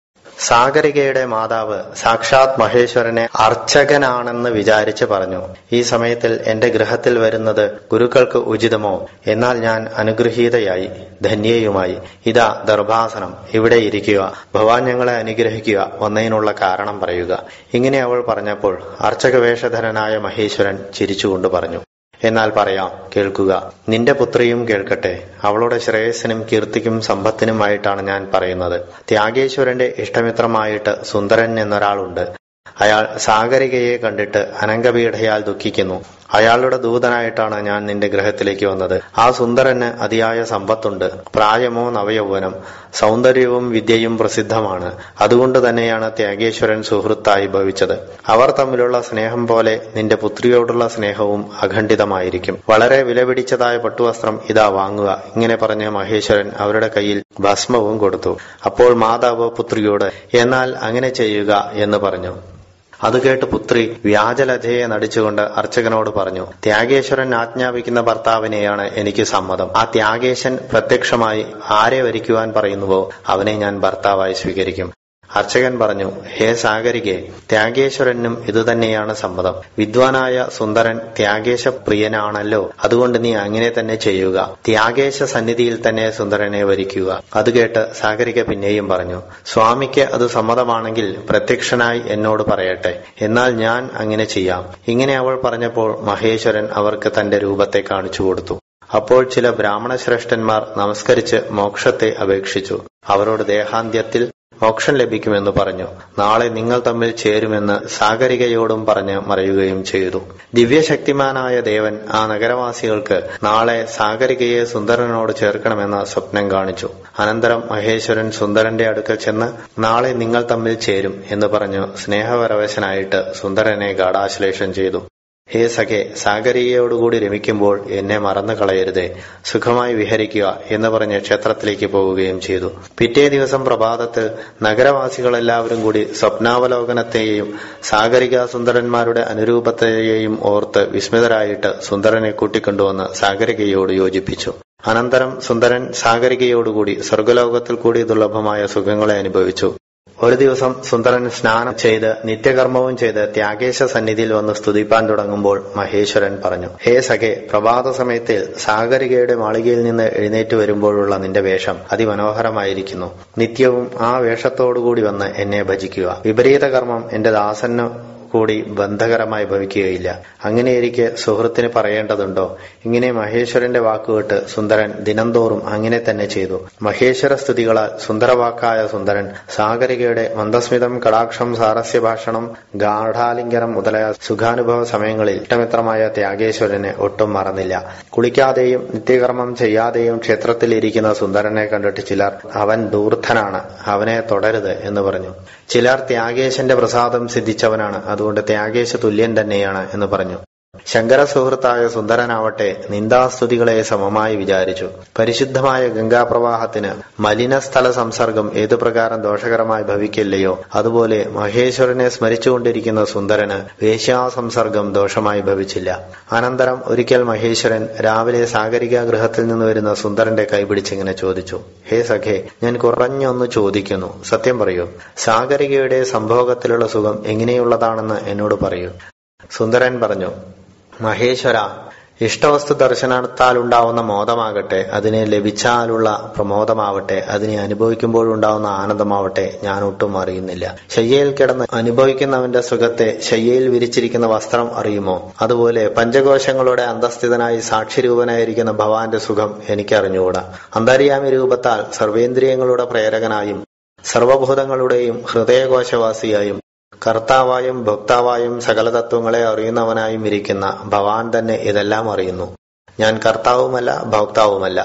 സാഗരികയുടെ മാതാവ് സാക്ഷാത് മഹേശ്വരനെ അർച്ചകനാണെന്ന് വിചാരിച്ച് പറഞ്ഞു ഈ സമയത്തിൽ എന്റെ ഗൃഹത്തിൽ വരുന്നത് ഗുരുക്കൾക്ക് ഉചിതമോ എന്നാൽ ഞാൻ അനുഗ്രഹീതയായി ധന്യയുമായി ഇതാ ദർഭാസനം ഇവിടെ ഇരിക്കുക ഭഗവാൻ ഞങ്ങളെ അനുഗ്രഹിക്കുക വന്നതിനുള്ള കാരണം പറയുക ഇങ്ങനെ അവൾ പറഞ്ഞപ്പോൾ അർച്ചക വേഷധരനായ മഹേശ്വരൻ ചിരിച്ചുകൊണ്ട് പറഞ്ഞു എന്നാൽ പറയാം കേൾക്കുക നിന്റെ പുത്രിയും കേൾക്കട്ടെ അവളുടെ ശ്രേയസ്സിനും കീർത്തിക്കും സമ്പത്തിനുമായിട്ടാണ് ഞാൻ പറയുന്നത് ത്യാഗേശ്വരന്റെ ഇഷ്ടമിത്രമായിട്ട് സുന്ദരൻ എന്നൊരാളുണ്ട് അയാൾ സാഗരികയെ കണ്ടിട്ട് അനങ്കപീഠയാൽ ദുഃഖിക്കുന്നു അയാളുടെ ദൂതനായിട്ടാണ് ഞാൻ നിന്റെ ഗ്രഹത്തിലേക്ക് വന്നത് ആ സുന്ദരന് അതിയായ സമ്പത്തുണ്ട് പ്രായമോ നവയൗവനം സൗന്ദര്യവും വിദ്യയും പ്രസിദ്ധമാണ് അതുകൊണ്ട് തന്നെയാണ് ത്യാഗേശ്വരൻ സുഹൃത്തായി ഭവിച്ചത് അവർ തമ്മിലുള്ള സ്നേഹം പോലെ നിന്റെ പുത്രിയോടുള്ള സ്നേഹവും അഖണ്ഡിതമായിരിക്കും വളരെ വിലപിടിച്ചതായ പട്ടുവസ്ത്രം ഇതാ വാങ്ങുക ഇങ്ങനെ പറഞ്ഞ് മഹേശ്വരൻ അവരുടെ കയ്യിൽ ഭസ്മവും കൊടുത്തു അപ്പോൾ മാതാവ് പുത്രിയോട് എന്നാൽ അങ്ങനെ ചെയ്യുക എന്ന് പറഞ്ഞു അത് കേട്ട് പുത്രി വ്യാജലജയെ നടിച്ചുകൊണ്ട് അർച്ചകനോട് പറഞ്ഞു ത്യാഗേശ്വരൻ ആജ്ഞാപിക്കുന്ന ഭർത്താവിനെയാണ് എനിക്ക് സമ്മതം ആ ത്യാഗേശൻ പ്രത്യക്ഷമായി ആരെ വരിക്കുവാൻ പറയുന്നുവോ അവനെ ഞാൻ ഭർത്താവായി സ്വീകരിക്കും അർച്ചകൻ പറഞ്ഞു ഹേ സാഗരികെ ത്യാഗേശ്വരനും ഇതുതന്നെയാണ് സമ്മതം വിദ്വാനായ സുന്ദരൻ ത്യാഗേശ പ്രിയനാണല്ലോ അതുകൊണ്ട് നീ അങ്ങനെ തന്നെ ചെയ്യുക ത്യാഗേശ സന്നിധിയിൽ തന്നെ സുന്ദരനെ വരിക്കുക അത് കേട്ട് സാഗരിക പിന്നെയും പറഞ്ഞു സ്വാമിക്ക് അത് സമ്മതമാണെങ്കിൽ പ്രത്യക്ഷനായി എന്നോട് പറയട്ടെ എന്നാൽ ഞാൻ അങ്ങനെ ചെയ്യാം ഇങ്ങനെ അവൾ പറഞ്ഞപ്പോൾ മഹേശ്വരൻ അവർക്ക് തന്റെ രൂപത്തെ കാണിച്ചു കൊടുത്തു അപ്പോൾ ചില ബ്രാഹ്മണ ശ്രേഷ്ഠന്മാർ നമസ്കരിച്ച് മോക്ഷത്തെ അപേക്ഷിച്ചു അവരോട് ദേഹാന്ത്യത്തിൽ മോക്ഷം ലഭിക്കുമെന്ന് പറഞ്ഞു നാളെ നിങ്ങൾ തമ്മിൽ ചേരുമെന്ന് സാഗരികയോടും പറഞ്ഞ് മറയുകയും ചെയ്തു ദിവ്യശക്തിമാനായ ദേവൻ ആ നഗരവാസികൾക്ക് നാളെ സാഗരികയെ സുന്ദരനോട് ചേർക്കണമെന്ന സ്വപ്നം കാണിച്ചു അനന്തരം മഹേശ്വരൻ സുന്ദരന്റെ അടുക്കൽ ചെന്ന് നാളെ നിങ്ങൾ തമ്മിൽ ചേരും എന്ന് പറഞ്ഞു സ്നേഹപരവശനായിട്ട് സുന്ദരനെ ഗാഠാശ്ലേഷം ചെയ്തു ഹേ സഖെ സാഗരികയോടുകൂടി രമിക്കുമ്പോൾ എന്നെ മറന്നു കളയരുതേ സുഖമായി വിഹരിക്കുക എന്ന് പറഞ്ഞ് ക്ഷേത്രത്തിലേക്ക് പോവുകയും ചെയ്തു പിറ്റേ ദിവസം പ്രഭാതത്തിൽ നഗരവാസികളെല്ലാവരും കൂടി സ്വപ്നാവലോകനത്തെയും സാഗരിക സുന്ദരന്മാരുടെ അനുരൂപത്തെയും ഓർത്ത് വിസ്മിതരായിട്ട് സുന്ദരനെ കൂട്ടിക്കൊണ്ടുവന്ന് സാഗരികയോട് യോജിപ്പിച്ചു അനന്തരം സുന്ദരൻ സാഗരികയോടുകൂടി സ്വർഗലോകത്തിൽ കൂടി ദുർലഭമായ സുഖങ്ങളെ അനുഭവിച്ചു ഒരു ദിവസം സുന്ദരൻ സ്നാനം ചെയ്ത് നിത്യകർമ്മവും ചെയ്ത് ത്യാഗേശ സന്നിധിയിൽ വന്ന് സ്തുതിപ്പാൻ തുടങ്ങുമ്പോൾ മഹേശ്വരൻ പറഞ്ഞു ഹേ സഖെ പ്രഭാത സമയത്തിൽ സാഗരികയുടെ മാളികയിൽ നിന്ന് എഴുന്നേറ്റ് വരുമ്പോഴുള്ള നിന്റെ വേഷം അതിമനോഹരമായിരിക്കുന്നു നിത്യവും ആ വേഷത്തോടുകൂടി വന്ന് എന്നെ ഭജിക്കുക വിപരീത കർമ്മം എന്റെ ദാസന് കൂടി ബന്ധകരമായി ഭവിക്കുകയില്ല അങ്ങനെയിരിക്കെ സുഹൃത്തിന് പറയേണ്ടതുണ്ടോ ഇങ്ങനെ മഹേശ്വരന്റെ വാക്കുകേട്ട് സുന്ദരൻ ദിനംതോറും അങ്ങനെ തന്നെ ചെയ്തു മഹേശ്വര സ്തുതികളാൽ സുന്ദരവാക്കായ സുന്ദരൻ സാഗരികയുടെ മന്ദസ്മിതം കടാക്ഷം സാരസ്യ ഭാഷണം ഗാഠാലിംഗനം മുതലായ സുഖാനുഭവ സമയങ്ങളിൽ ഇഷ്ടമിത്രമായ ത്യാഗേശ്വരനെ ഒട്ടും മറന്നില്ല കുളിക്കാതെയും നിത്യകർമ്മം ചെയ്യാതെയും ക്ഷേത്രത്തിൽ ഇരിക്കുന്ന സുന്ദരനെ കണ്ടിട്ട് ചിലർ അവൻ ദൂർധനാണ് അവനെ തുടരുത് എന്ന് പറഞ്ഞു ചിലർ ത്യാഗേശന്റെ പ്രസാദം സിദ്ധിച്ചവനാണ് അതുകൊണ്ട് ത്യാഗേശ തുല്യൻ തന്നെയാണ് എന്ന് പറഞ്ഞു ശങ്കര സുഹൃത്തായ സുന്ദരനാവട്ടെ നിന്ദാസ്തുതികളെ സമമായി വിചാരിച്ചു പരിശുദ്ധമായ ഗംഗാപ്രവാഹത്തിന് മലിനസ്ഥല സംസർഗം ഏതു പ്രകാരം ദോഷകരമായി ഭവിക്കില്ലയോ അതുപോലെ മഹേശ്വരനെ സ്മരിച്ചുകൊണ്ടിരിക്കുന്ന സുന്ദരന് വേശ്യാസംസർഗം ദോഷമായി ഭവിച്ചില്ല അനന്തരം ഒരിക്കൽ മഹേശ്വരൻ രാവിലെ സാഗരിക ഗൃഹത്തിൽ നിന്ന് വരുന്ന സുന്ദരന്റെ കൈപിടിച്ചിങ്ങനെ ചോദിച്ചു ഹേ സഖേ ഞാൻ കുറഞ്ഞൊന്ന് ചോദിക്കുന്നു സത്യം പറയൂ സാഗരികയുടെ സംഭോഗത്തിലുള്ള സുഖം എങ്ങനെയുള്ളതാണെന്ന് എന്നോട് പറയൂ സുന്ദരൻ പറഞ്ഞു മഹേശ്വര ഇഷ്ടവസ്തു ദർശനത്താൽ ഉണ്ടാവുന്ന മോദമാകട്ടെ അതിനെ ലഭിച്ചാലുള്ള പ്രമോദമാവട്ടെ അതിനെ അനുഭവിക്കുമ്പോഴുണ്ടാവുന്ന ആനന്ദമാവട്ടെ ഞാൻ ഒട്ടും അറിയുന്നില്ല ശയ്യയിൽ കിടന്ന് അനുഭവിക്കുന്നവന്റെ സുഖത്തെ ശയ്യയിൽ വിരിച്ചിരിക്കുന്ന വസ്ത്രം അറിയുമോ അതുപോലെ പഞ്ചകോശങ്ങളുടെ അന്തസ്ഥിതനായി സാക്ഷിരൂപനായിരിക്കുന്ന ഭവാന്റെ സുഖം എനിക്കറിഞ്ഞുകൂടാ അന്തര്യാമി രൂപത്താൽ സർവേന്ദ്രിയങ്ങളുടെ പ്രേരകനായും സർവഭൂതങ്ങളുടെയും ഹൃദയകോശവാസിയായും കർത്താവായും ഭോക്താവായും സകല തത്വങ്ങളെ അറിയുന്നവനായും ഇരിക്കുന്ന ഭവാൻ തന്നെ ഇതെല്ലാം അറിയുന്നു ഞാൻ കർത്താവുമല്ല ഭോക്താവുമല്ല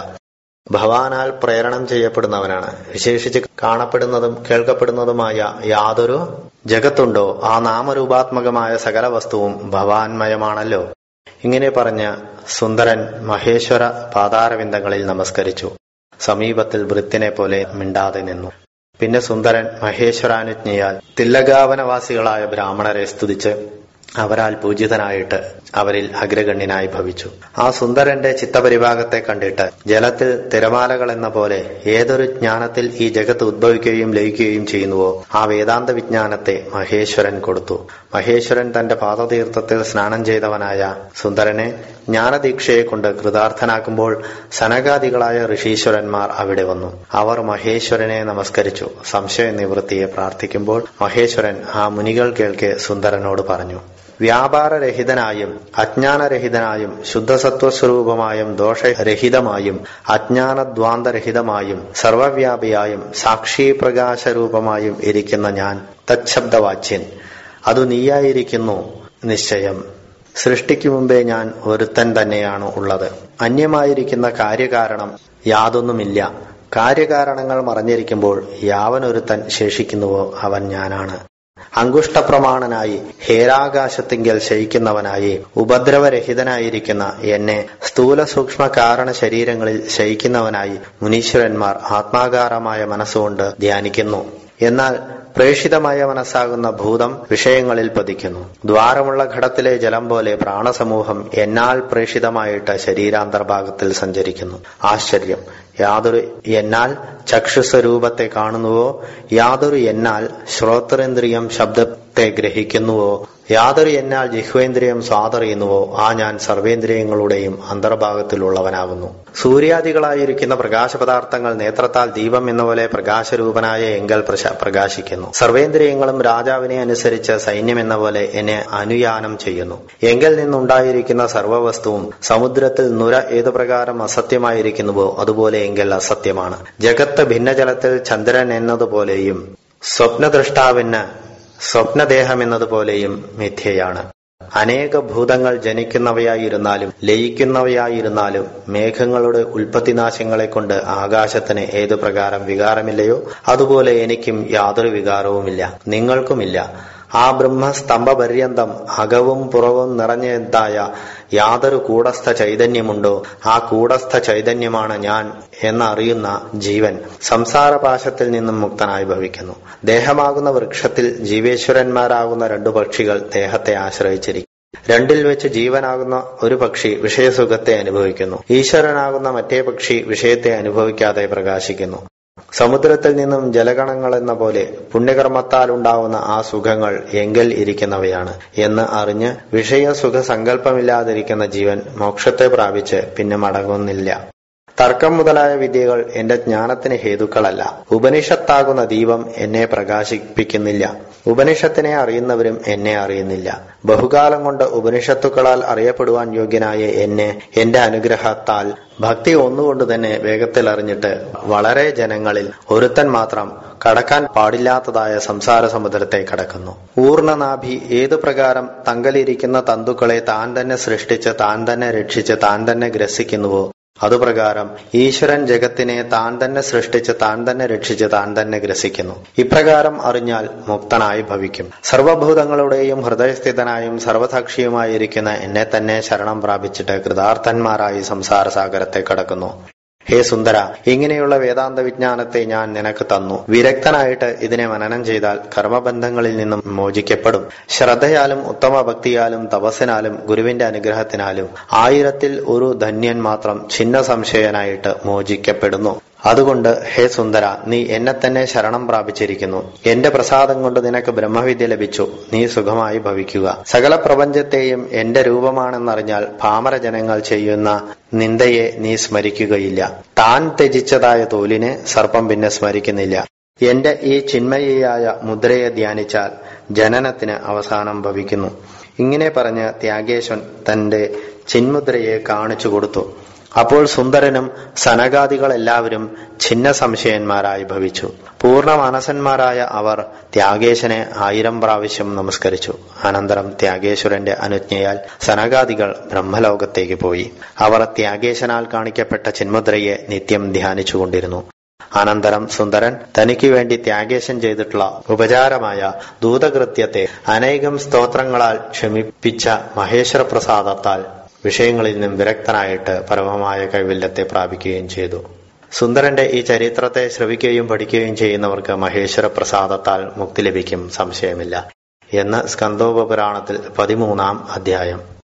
ഭവാനാൽ പ്രേരണം ചെയ്യപ്പെടുന്നവനാണ് വിശേഷിച്ച് കാണപ്പെടുന്നതും കേൾക്കപ്പെടുന്നതുമായ യാതൊരു ജഗത്തുണ്ടോ ആ നാമരൂപാത്മകമായ സകല വസ്തുവും ഭവാൻമയമാണല്ലോ ഇങ്ങനെ പറഞ്ഞ സുന്ദരൻ മഹേശ്വര പാതാരവിന്ദങ്ങളിൽ നമസ്കരിച്ചു സമീപത്തിൽ വൃത്തിനെ പോലെ മിണ്ടാതെ നിന്നു പിന്നെ സുന്ദരൻ മഹേശ്വരാനുജ്ഞയാൽ തില്ലഗാവനവാസികളായ ബ്രാഹ്മണരെ സ്തുതിച്ച് അവരാൽ പൂജിതനായിട്ട് അവരിൽ അഗ്രഗണ്യനായി ഭവിച്ചു ആ സുന്ദരന്റെ ചിത്തപരിഭാഗത്തെ കണ്ടിട്ട് ജലത്തിൽ തിരമാലകൾ എന്ന പോലെ ഏതൊരു ജ്ഞാനത്തിൽ ഈ ജഗത്ത് ഉദ്ഭവിക്കുകയും ലയിക്കുകയും ചെയ്യുന്നുവോ ആ വേദാന്ത വിജ്ഞാനത്തെ മഹേശ്വരൻ കൊടുത്തു മഹേശ്വരൻ തന്റെ പാദതീർത്ഥത്തിൽ സ്നാനം ചെയ്തവനായ സുന്ദരനെ ജ്ഞാനദീക്ഷയെ കൊണ്ട് കൃതാർത്ഥനാക്കുമ്പോൾ സനകാദികളായ ഋഷീശ്വരന്മാർ അവിടെ വന്നു അവർ മഹേശ്വരനെ നമസ്കരിച്ചു സംശയ നിവൃത്തിയെ പ്രാർത്ഥിക്കുമ്പോൾ മഹേശ്വരൻ ആ മുനികൾ കേൾക്കെ സുന്ദരനോട് പറഞ്ഞു വ്യാപാരരഹിതനായും അജ്ഞാനരഹിതനായും ശുദ്ധസത്വസ്വരൂപമായും ദോഷരഹിതമായും അജ്ഞാനദ്വാന്തരഹിതമായും സർവവ്യാപിയായും സാക്ഷി പ്രകാശരൂപമായും ഇരിക്കുന്ന ഞാൻ തച്ഛബ്ദവാച്യൻ അതു നീയായിരിക്കുന്നു നിശ്ചയം സൃഷ്ടിക്കു മുമ്പേ ഞാൻ ഒരുത്തൻ തന്നെയാണ് ഉള്ളത് അന്യമായിരിക്കുന്ന കാര്യകാരണം യാതൊന്നുമില്ല കാര്യകാരണങ്ങൾ മറഞ്ഞിരിക്കുമ്പോൾ യാവനൊരുത്തൻ ശേഷിക്കുന്നുവോ അവൻ ഞാനാണ് അങ്കുഷ്ടപ്രമാണനായി ഹേരാകാശത്തിങ്കൽ ശയിക്കുന്നവനായി ഉപദ്രവരഹിതനായിരിക്കുന്ന എന്നെ സ്ഥൂല സൂക്ഷ്മ കാരണ ശരീരങ്ങളിൽ ശയിക്കുന്നവനായി മുനീശ്വരന്മാർ ആത്മാകാരമായ മനസ്സുകൊണ്ട് ധ്യാനിക്കുന്നു എന്നാൽ പ്രേഷിതമായ മനസ്സാകുന്ന ഭൂതം വിഷയങ്ങളിൽ പതിക്കുന്നു ദ്വാരമുള്ള ഘടത്തിലെ ജലം പോലെ പ്രാണസമൂഹം എന്നാൽ പ്രേഷിതമായിട്ട് ശരീരാന്തർഭാഗത്തിൽ സഞ്ചരിക്കുന്നു ആശ്ചര്യം യാതൊരു എന്നാൽ ചക്ഷുസ്വരൂപത്തെ കാണുന്നുവോ യാതൊരു എന്നാൽ ശ്രോത്രേന്ദ്രിയം ശബ്ദത്തെ ഗ്രഹിക്കുന്നുവോ യാതൊരു എന്നാൽ ജിഹ്വേന്ദ്രിയം സ്വാതറിയുന്നുവോ ആ ഞാൻ സർവേന്ദ്രിയങ്ങളുടെയും അന്തർഭാഗത്തിലുള്ളവനാകുന്നു സൂര്യാദികളായിരിക്കുന്ന പ്രകാശപദാർത്ഥങ്ങൾ നേത്രത്താൽ ദീപം എന്ന പോലെ പ്രകാശരൂപനായ എങ്കൽ പ്രകാശിക്കുന്നു സർവേന്ദ്രിയങ്ങളും രാജാവിനെ അനുസരിച്ച് സൈന്യം എന്ന പോലെ എന്നെ അനുയാനം ചെയ്യുന്നു എങ്കിൽ നിന്നുണ്ടായിരിക്കുന്ന സർവവസ്തുവും സമുദ്രത്തിൽ നുര ഏതു പ്രകാരം അസത്യമായിരിക്കുന്നുവോ അതുപോലെ എങ്കിൽ അസത്യമാണ് ജഗത്ത് ഭിന്നജലത്തിൽ ചന്ദ്രൻ എന്നതുപോലെയും സ്വപ്നദൃഷ്ടാവിന് സ്വപ്നദേഹം എന്നതുപോലെയും മിഥ്യയാണ് അനേക ഭൂതങ്ങൾ ജനിക്കുന്നവയായിരുന്നാലും ലയിക്കുന്നവയായിരുന്നാലും മേഘങ്ങളുടെ ഉൽപ്പത്തിനാശങ്ങളെ കൊണ്ട് ആകാശത്തിന് ഏതു പ്രകാരം വികാരമില്ലയോ അതുപോലെ എനിക്കും യാതൊരു വികാരവുമില്ല നിങ്ങൾക്കുമില്ല ആ ബ്രഹ്മസ്തംഭപര്യന്തം അകവും പുറവും നിറഞ്ഞതായ യാതൊരു കൂടസ്ഥ ചൈതന്യമുണ്ടോ ആ കൂടസ്ഥ ചൈതന്യമാണ് ഞാൻ എന്നറിയുന്ന ജീവൻ സംസാരപാശത്തിൽ നിന്നും മുക്തനായി ഭവിക്കുന്നു ദേഹമാകുന്ന വൃക്ഷത്തിൽ ജീവേശ്വരന്മാരാകുന്ന രണ്ടു പക്ഷികൾ ദേഹത്തെ ആശ്രയിച്ചിരിക്കും രണ്ടിൽ വെച്ച് ജീവനാകുന്ന ഒരു പക്ഷി വിഷയസുഖത്തെ അനുഭവിക്കുന്നു ഈശ്വരനാകുന്ന മറ്റേ പക്ഷി വിഷയത്തെ അനുഭവിക്കാതെ പ്രകാശിക്കുന്നു സമുദ്രത്തിൽ നിന്നും ജലഗണങ്ങൾ എന്ന പോലെ പുണ്യകർമ്മത്താൽ ഉണ്ടാവുന്ന ആ സുഖങ്ങൾ എങ്കിൽ ഇരിക്കുന്നവയാണ് എന്ന് അറിഞ്ഞ് വിഷയസുഖ സങ്കല്പമില്ലാതിരിക്കുന്ന ജീവൻ മോക്ഷത്തെ പ്രാപിച്ച് പിന്നെ മടങ്ങുന്നില്ല തർക്കം മുതലായ വിദ്യകൾ എന്റെ ജ്ഞാനത്തിന് ഹേതുക്കളല്ല ഉപനിഷത്താകുന്ന ദീപം എന്നെ പ്രകാശിപ്പിക്കുന്നില്ല ഉപനിഷത്തിനെ അറിയുന്നവരും എന്നെ അറിയുന്നില്ല ബഹുകാലം കൊണ്ട് ഉപനിഷത്തുക്കളാൽ അറിയപ്പെടുവാൻ യോഗ്യനായ എന്നെ എന്റെ അനുഗ്രഹത്താൽ ഭക്തി ഒന്നുകൊണ്ട് തന്നെ വേഗത്തിൽ അറിഞ്ഞിട്ട് വളരെ ജനങ്ങളിൽ ഒരുത്തൻ മാത്രം കടക്കാൻ പാടില്ലാത്തതായ സംസാര സമുദ്രത്തെ കടക്കുന്നു ഊർണനാഭി ഏതു പ്രകാരം തങ്കലിരിക്കുന്ന തന്തുക്കളെ താൻ തന്നെ സൃഷ്ടിച്ച് താൻ തന്നെ രക്ഷിച്ച് താൻ തന്നെ ഗ്രസിക്കുന്നുവോ അതുപ്രകാരം ഈശ്വരൻ ജഗത്തിനെ താൻ തന്നെ സൃഷ്ടിച്ച് താൻ തന്നെ രക്ഷിച്ച് താൻ തന്നെ ഗ്രസിക്കുന്നു ഇപ്രകാരം അറിഞ്ഞാൽ മുക്തനായി ഭവിക്കും സർവഭൂതങ്ങളുടെയും ഹൃദയസ്ഥിതനായും സർവസാക്ഷിയുമായിരിക്കുന്ന എന്നെ തന്നെ ശരണം പ്രാപിച്ചിട്ട് കൃതാർത്ഥന്മാരായി സംസാര സാഗരത്തെ കടക്കുന്നു ഹേ സുന്ദര ഇങ്ങനെയുള്ള വേദാന്ത വിജ്ഞാനത്തെ ഞാൻ നിനക്ക് തന്നു വിരക്തനായിട്ട് ഇതിനെ മനനം ചെയ്താൽ കർമ്മബന്ധങ്ങളിൽ നിന്നും മോചിക്കപ്പെടും ശ്രദ്ധയാലും ഉത്തമ ഭക്തിയാലും തപസ്സിനാലും ഗുരുവിന്റെ അനുഗ്രഹത്തിനാലും ആയിരത്തിൽ ഒരു ധന്യൻ മാത്രം ഛിന്ന സംശയനായിട്ട് മോചിക്കപ്പെടുന്നു അതുകൊണ്ട് ഹേ സുന്ദര നീ എന്നെ തന്നെ ശരണം പ്രാപിച്ചിരിക്കുന്നു എന്റെ പ്രസാദം കൊണ്ട് നിനക്ക് ബ്രഹ്മവിദ്യ ലഭിച്ചു നീ സുഖമായി ഭവിക്കുക സകല പ്രപഞ്ചത്തെയും എന്റെ രൂപമാണെന്നറിഞ്ഞാൽ പാമര ജനങ്ങൾ ചെയ്യുന്ന നിന്ദയെ നീ സ്മരിക്കുകയില്ല താൻ ത്യജിച്ചതായ തോലിനെ സർപ്പം പിന്നെ സ്മരിക്കുന്നില്ല എന്റെ ഈ ചിന്മയിയായ മുദ്രയെ ധ്യാനിച്ചാൽ ജനനത്തിന് അവസാനം ഭവിക്കുന്നു ഇങ്ങനെ പറഞ്ഞ് ത്യാഗേശൻ തന്റെ ചിന്മുദ്രയെ കാണിച്ചു കൊടുത്തു അപ്പോൾ സുന്ദരനും സനകാദികളെല്ലാവരും ഛിന്ന സംശയന്മാരായി ഭവിച്ചു പൂർണ്ണ മനസന്മാരായ അവർ ത്യാഗേശനെ ആയിരം പ്രാവശ്യം നമസ്കരിച്ചു അനന്തരം ത്യാഗേശ്വരന്റെ അനുജ്ഞയാൽ സനകാദികൾ ബ്രഹ്മലോകത്തേക്ക് പോയി അവർ ത്യാഗേശനാൽ കാണിക്കപ്പെട്ട ചിന്മുദ്രയെ നിത്യം ധ്യാനിച്ചുകൊണ്ടിരുന്നു അനന്തരം സുന്ദരൻ തനിക്ക് വേണ്ടി ത്യാഗേശൻ ചെയ്തിട്ടുള്ള ഉപചാരമായ ദൂതകൃത്യത്തെ അനേകം സ്തോത്രങ്ങളാൽ ക്ഷമിപ്പിച്ച മഹേശ്വര പ്രസാദത്താൽ വിഷയങ്ങളിൽ നിന്നും വിരക്തനായിട്ട് പരമമായ കൈവല്യത്തെ പ്രാപിക്കുകയും ചെയ്തു സുന്ദരന്റെ ഈ ചരിത്രത്തെ ശ്രവിക്കുകയും പഠിക്കുകയും ചെയ്യുന്നവർക്ക് മഹേശ്വര പ്രസാദത്താൽ മുക്തി ലഭിക്കും സംശയമില്ല എന്ന് സ്കന്ദോപുരാണത്തിൽ പതിമൂന്നാം അധ്യായം